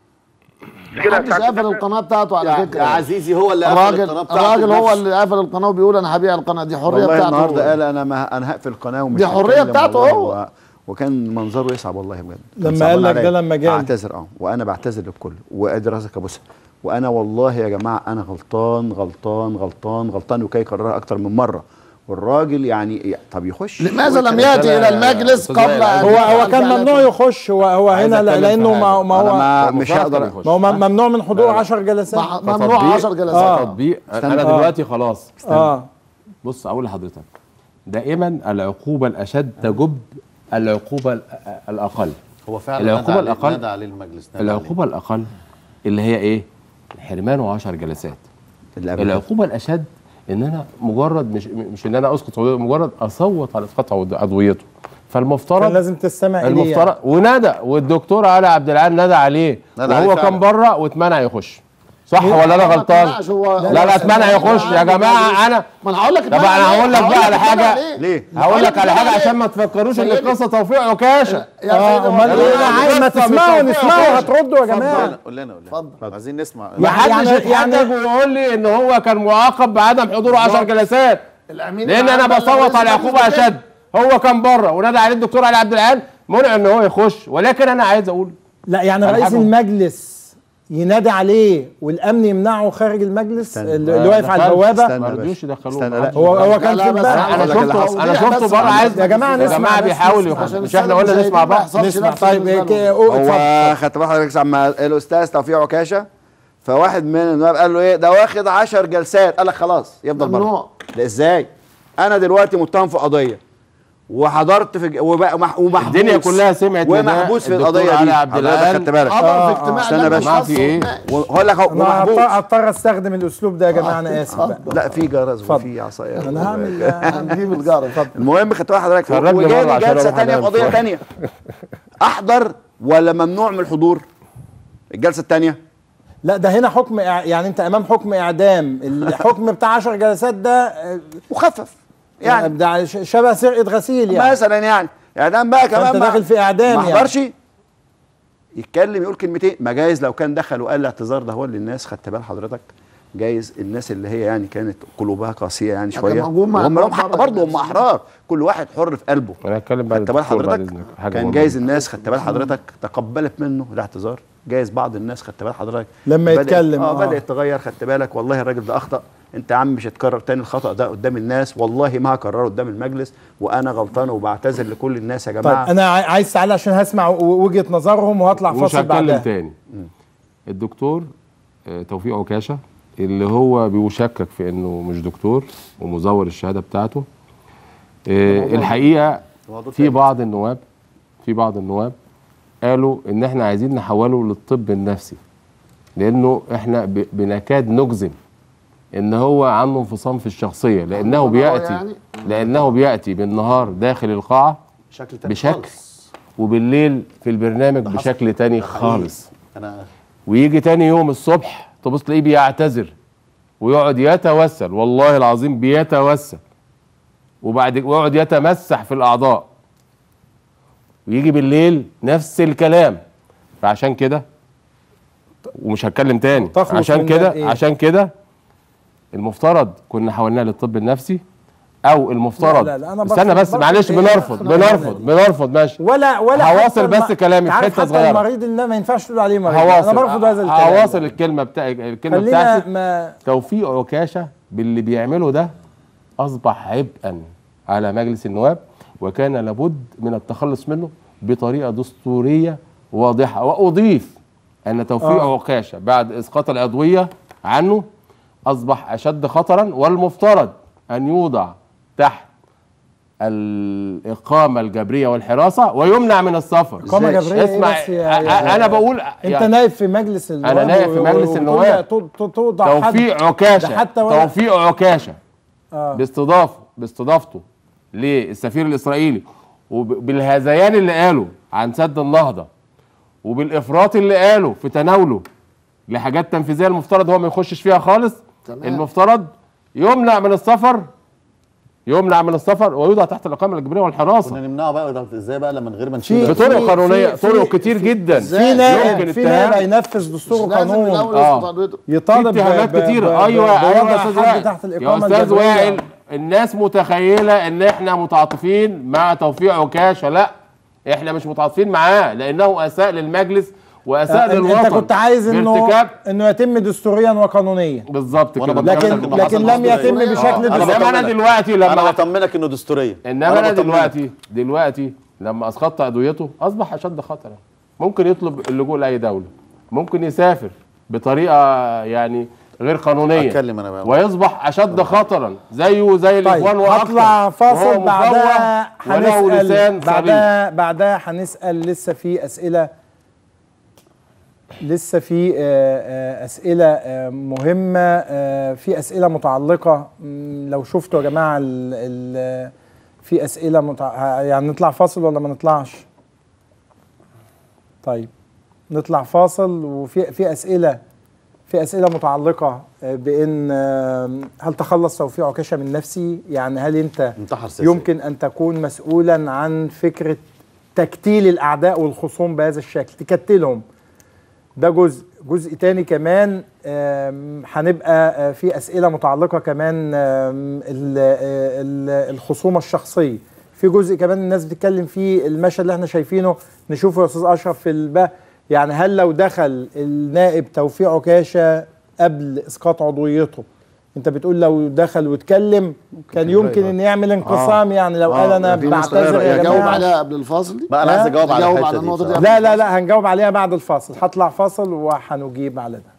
S7: كده
S5: محدش قفل القناه بتاعته على
S2: يا,
S5: فكره
S2: يا عزيزي هو اللي قفل
S5: الراجل
S2: القناه بتاعته
S5: الراجل هو
S2: بنفسه.
S5: اللي قفل القناه وبيقول انا هبيع القناه دي حريه
S3: والله
S5: بتاعته
S3: النهارده
S5: هو.
S3: قال انا ما انا هقفل القناه ومش
S5: دي حرية
S3: هتكلم
S5: بتاعته
S3: والله
S5: هو.
S3: و... وكان منظره يصعب والله بجد
S1: لما
S3: كان صعبان
S1: قال لك ده
S3: عليا.
S1: لما جالي.
S3: اعتذر اه وانا بعتذر للكل وادي راسك ابوسها وانا والله يا جماعه انا غلطان غلطان غلطان غلطان وكي كررها اكتر من مره والراجل يعني طب يخش
S5: لماذا لم
S3: ويتكلم.
S5: ياتي الى المجلس
S4: أستاذ
S5: قبل
S4: وائل،
S5: أن
S1: هو هو
S5: يفعل
S1: كان
S5: فعله؟
S1: ممنوع يخش هو هو
S4: عايز
S1: هنا
S4: أتكلم في
S1: لأنه ما
S4: حاجة.
S1: ما
S3: انا
S1: هو
S3: ما
S4: هو
S3: مش
S4: مفترض
S3: هقدر
S4: كان يخش.
S1: ما هو م- ممنوع من حضور
S4: لا، لا.
S1: 10 جلسات
S5: مع- ممنوع
S4: كتطبيق-
S5: 10 جلسات
S1: آه.
S4: كتطبيق
S3: استنى.
S4: انا
S1: آه.
S4: دلوقتي خلاص
S1: اه
S4: بص اقول لحضرتك دائما العقوبه الاشد تجب العقوبه الأ- الاقل
S2: هو فعلا
S4: العقوبة
S2: نادى عليه-
S4: الأقل-
S2: نادى عليه المجلس نادى عليه.
S4: العقوبه الاقل اللي هي ايه حرمان 10 جلسات
S3: اللي قبل
S4: العقوبه الاشد ان انا مجرد مش مش ان انا اسقط عضويته مجرد اصوت على اسقاط عضو- عضويته فالمفترض
S1: كان لازم تستمع إليه
S4: المفترض ونادى والدكتور علي عبد العال نادى عليه
S2: نادى
S4: وهو
S2: عليه
S4: كان
S2: فعلا.
S4: بره واتمنع يخش صح ولا انا
S5: ما
S4: غلطان؟
S5: اتمنعش هو-
S4: لا لا اتمنع يخش يا جماعه انا
S5: ما انا هقول لك
S4: طب انا هقول لك بقى على حاجه
S3: ليه؟
S4: هقول لك على حاجه عشان ما تفكروش ان القصه توفيق عكاشه
S1: اه امال
S4: يا
S1: ايه
S4: جماعة،
S1: عايز ما
S4: بس-
S1: تسمعوا
S4: بس-
S1: نسمعوا هتردوا يا
S2: قول
S1: جماعه
S2: لنا قول لنا قول لنا عايزين نسمع
S4: ما حدش
S1: يعني-
S4: يتحجج
S1: يعني-
S4: ويقول لي ان هو كان معاقب بعدم حضوره 10 جلسات
S5: الأمين
S4: لان انا
S5: العام
S4: بصوت
S5: لرئيس
S4: على
S5: المجلس
S4: عقوبه
S5: كده.
S4: اشد هو كان بره ونادى عليه الدكتور علي عبد العال منع ان هو يخش ولكن انا عايز اقول
S1: لا يعني
S4: أنا
S1: رئيس
S4: حاجة-
S1: المجلس ينادي عليه والامن يمنعه خارج المجلس
S3: استنى.
S1: اللي اللي واقف على البوابه
S3: استنى
S4: ما
S3: بس.
S4: رضيوش يدخلوه
S3: استنى لا
S1: هو هو كان
S5: لا،
S1: في
S5: بس
S1: امبارح
S4: انا
S3: أقول لك اللي
S4: شفته
S3: حصل.
S4: انا
S5: بس
S4: شفته بره
S5: عشان-
S4: عايز
S1: يا جماعة
S4: يا
S1: نسمع
S4: جماعه
S1: بس،
S4: بيحاول
S1: نسمع.
S4: يخش
S5: عشان
S4: مش احنا قلنا
S5: السادة
S4: نسمع
S5: المشاهدين
S4: بقى
S5: ما يحصلش
S1: نسمع
S5: نفس
S1: طيب
S5: بالنسبة
S1: إيه،
S5: لهم.
S1: قول- اتفضل.
S3: هو خدت بال حضرتك سمع الاستاذ توفيق عكاشه فواحد من النواب قال له ايه ده واخد 10 جلسات قال لك خلاص يفضل بره
S5: ممنوع.
S3: ده ازاي انا دلوقتي متهم في قضيه وحضرت في ج- وبقى مح- ومحبوس
S4: الدنيا كلها سمعت نداء
S3: ومحبوس في
S4: الدكتور
S3: القضيه
S4: علي
S3: دي
S4: عبد
S3: حضرتك
S4: العال.
S3: خدت بالك
S5: حضر
S1: آه،
S5: في اجتماع
S3: استنى
S5: لجنة
S3: بس.
S5: خاصة
S4: في إيه؟
S5: واتناقش.
S3: وهقول لك
S1: انا هضطر
S3: ومحبوس
S1: هضطر استخدم الاسلوب ده يا جماعه انا اسف بقى
S3: لا في جرس
S1: اتفضل.
S3: وفي عصايه
S1: انا هعمل
S5: هنجيب الجار
S3: المهم خدت بالك حضرتك
S4: خرجني مرة
S3: وجالي
S4: عشان
S3: جلسه
S4: أروح
S3: ثانيه في
S4: أنام
S3: قضيه
S4: شوية.
S3: ثانيه احضر ولا ممنوع من الحضور الجلسه الثانيه
S1: لا ده هنا حكم إع- يعني انت امام حكم اعدام الحكم بتاع 10 جلسات ده آه،
S3: مخفف يعني
S1: ده ش- شبه سرقه غسيل يعني
S3: مثلا يعني اعدام بقى كمان
S1: فأنت
S3: ما-
S1: داخل في إعدام
S3: ما
S1: يعني.
S3: حضرش يتكلم يقول كلمتين ما جايز لو كان دخل وقال الاعتذار ده هو للناس خدت بال حضرتك جايز الناس اللي هي يعني كانت قلوبها قاسيه يعني شويه
S5: موجود مع
S3: وهم لهم
S5: بره
S3: حق
S5: كده.
S3: برضه هم احرار كل واحد حر في قلبه
S4: انا هتكلم بعد
S3: خدت بال
S4: الدكتور بعد
S3: حضرتك
S4: اذنك حاجه
S3: كان
S4: مهمة.
S3: جايز الناس خدت بال حضرتك تقبلت منه الاعتذار جايز بعض الناس خدت بال حضرتك
S1: لما
S3: بدأت-
S1: يتكلم،
S3: اه
S1: آه.
S3: بدات تغير خدت بالك والله الراجل ده اخطا انت يا عم مش هتكرر تاني الخطا ده قدام الناس والله ما هكرره قدام المجلس وانا غلطان وبعتذر لكل الناس يا
S1: طيب
S3: جماعه
S1: انا عاي- عايز تعالى عشان هسمع و- وجهه نظرهم وهطلع
S4: ومش
S1: فاصل
S4: هتكلم
S1: بعدها
S4: تاني الدكتور آه، توفيق عكاشه اللي هو بيشكك في انه مش دكتور ومزور الشهاده بتاعته آه، الحقيقه في بعض النواب في بعض النواب قالوا ان احنا عايزين نحوله للطب النفسي لانه احنا ب- بنكاد نجزم ان هو عنده انفصام في الشخصيه لانه
S5: عنده
S4: بياتي
S5: يعني؟
S4: لانه بياتي بالنهار داخل القاعه
S2: بشكل تاني
S4: بشكل
S2: خالص.
S4: وبالليل في البرنامج
S2: حصل.
S4: بشكل تاني
S2: ده حقيقي.
S4: خالص
S2: انا
S4: ويجي تاني يوم الصبح تبص تلاقيه بيعتذر ويقعد يتوسل والله العظيم بيتوسل وبعد ويقعد يتمسح في الاعضاء ويجي بالليل نفس الكلام فعشان كده ومش هتكلم تاني
S1: تخلص
S4: عشان
S1: من
S4: كده
S1: ده إيه؟
S4: عشان كده المفترض كنا حولناها للطب النفسي او المفترض
S1: لا، لا، أنا
S4: استنى
S1: برفض-
S4: بس
S1: برفض
S4: معلش
S1: إيه؟
S4: بنرفض
S1: إحنا
S4: بنرفض بنرفض ماشي
S1: ولا ولا
S4: هواصل
S1: حتى
S4: بس
S1: الم-
S4: كلامي في
S1: عارف
S4: حتة
S1: حتى
S4: صغيرة.
S1: المريض اللي ما ينفعش تقول عليه مريض
S4: هواصل
S1: انا برفض هذا الكلام
S4: هواصل الكلمه بتاع الكلمه
S1: خلينا
S4: بتاعتي
S1: ما
S4: توفيق عكاشه باللي بيعمله ده اصبح عبئا على مجلس النواب وكان لابد من التخلص منه بطريقه دستوريه واضحه واضيف ان توفيق
S1: آه.
S4: آه. عكاشه بعد اسقاط العضويه عنه اصبح اشد خطرا والمفترض ان يوضع تحت الاقامه الجبريه والحراسه ويمنع من السفر
S1: إقامة
S3: إزاي؟
S1: جبرية إيه
S4: اسمع
S1: بس يا-
S4: أ-
S1: يا-
S4: انا بقول
S1: انت نائب في مجلس النواب
S4: أنا نائب في
S1: و-
S4: مجلس
S1: وبتقول
S4: النواب.
S1: تو- تو- توضع حد.
S4: توفيق عكاشه
S1: ده حتى ولا-
S4: توفيق عكاشه
S1: آه.
S4: باستضافه باستضافته للسفير الاسرائيلي وبالهذيان اللي قاله عن سد النهضه وبالافراط اللي قاله في تناوله لحاجات تنفيذيه المفترض هو ما يخشش فيها خالص
S5: تمام.
S4: المفترض يمنع من السفر يمنع من السفر ويوضع تحت الاقامه الجبريه والحراسه
S2: كنا نمنعه بقى ده ازاي بقى لما من غير ما نشيل
S1: في-
S4: بطرق
S1: في-
S4: قانونيه
S1: في-
S4: طرق
S1: في-
S4: كتير جدا
S1: في نائب
S4: يمكن
S1: في نائب
S4: اتهام
S1: هينفذ دستور
S5: مش لازم من
S1: وقانون
S5: الاول
S4: آه.
S5: يسقط عضويته
S4: في
S1: يطالب
S4: اتهامات
S1: ب- ب-
S4: كتير
S1: ب-
S4: ايوه ايوه
S1: بوضع
S4: يا استاذ
S1: حد
S4: وائل
S1: تحت
S4: يا
S1: الاقامه
S4: استاذ
S1: الجبرية.
S4: وائل الناس متخيله ان احنا متعاطفين مع توفيق عكاشه لا احنا مش متعاطفين معاه لانه اساء للمجلس واساء
S1: آه،
S4: للوطن
S1: انت كنت عايز انه
S4: بارتكاب
S1: انه يتم دستوريا وقانونيا
S4: بالظبط
S2: وأنا
S4: كده
S2: بطمنك
S1: لكن
S2: إنه
S1: لكن
S2: حصل
S1: لم
S2: دستورية.
S1: يتم
S2: آه،
S1: بشكل
S2: أنا
S1: دستوري
S4: انما انا
S2: بطمنك.
S4: دلوقتي
S2: انا
S4: لما
S2: بطمنك انه دستوريه
S4: انما انا
S2: بطمنك.
S4: دلوقتي دلوقتي لما اسقطت عضويته اصبح اشد خطرا ممكن يطلب اللجوء لاي دوله ممكن يسافر بطريقه يعني غير قانونيه
S2: أتكلم أنا بقى.
S4: ويصبح اشد خطرا زيه زي
S1: طيب
S4: الاخوان واكثر
S1: هطلع فاصل
S4: وهو
S1: بعدها
S4: مفوه وله
S1: هنسال
S4: لسان صليب
S1: بعدها بعدها هنسال لسه في اسئله لسه في آه، آه، اسئله آه، مهمه آه، في اسئله متعلقه مم، لو شفتوا يا جماعه ال ال في اسئله متع... يعني نطلع فاصل ولا ما نطلعش طيب نطلع فاصل وفي في اسئله في اسئله متعلقه آه، بان آه، هل تخلص توفيق عكاشه من نفسي يعني هل انت
S2: انتحر سياسي
S1: يمكن ان تكون مسؤولا عن فكره تكتيل الاعداء والخصوم بهذا الشكل تكتلهم ده جزء جزء تاني كمان آم، هنبقى آه، في اسئله متعلقه كمان آم، ال- آه، ال- الخصومه الشخصيه في جزء كمان الناس بتتكلم فيه المشهد اللي احنا شايفينه نشوفه يا استاذ اشرف في الب يعني هل لو دخل النائب توفيق عكاشه قبل اسقاط عضويته انت بتقول لو دخل واتكلم كان يمكن ان يعمل انقسام يعني لو قال انا
S3: في ناس
S1: بعتذر
S3: صغيرة
S1: يا
S5: جاوب
S1: جماعه
S5: عليها قبل الفاصل دي
S2: بقى انا عايز اجاوب على
S5: جاوب
S2: الحته
S5: على
S2: دي
S5: النقطة دي
S2: بصراحة.
S1: لا لا لا هنجاوب عليها بعد الفاصل هطلع فاصل وهنجيب على ده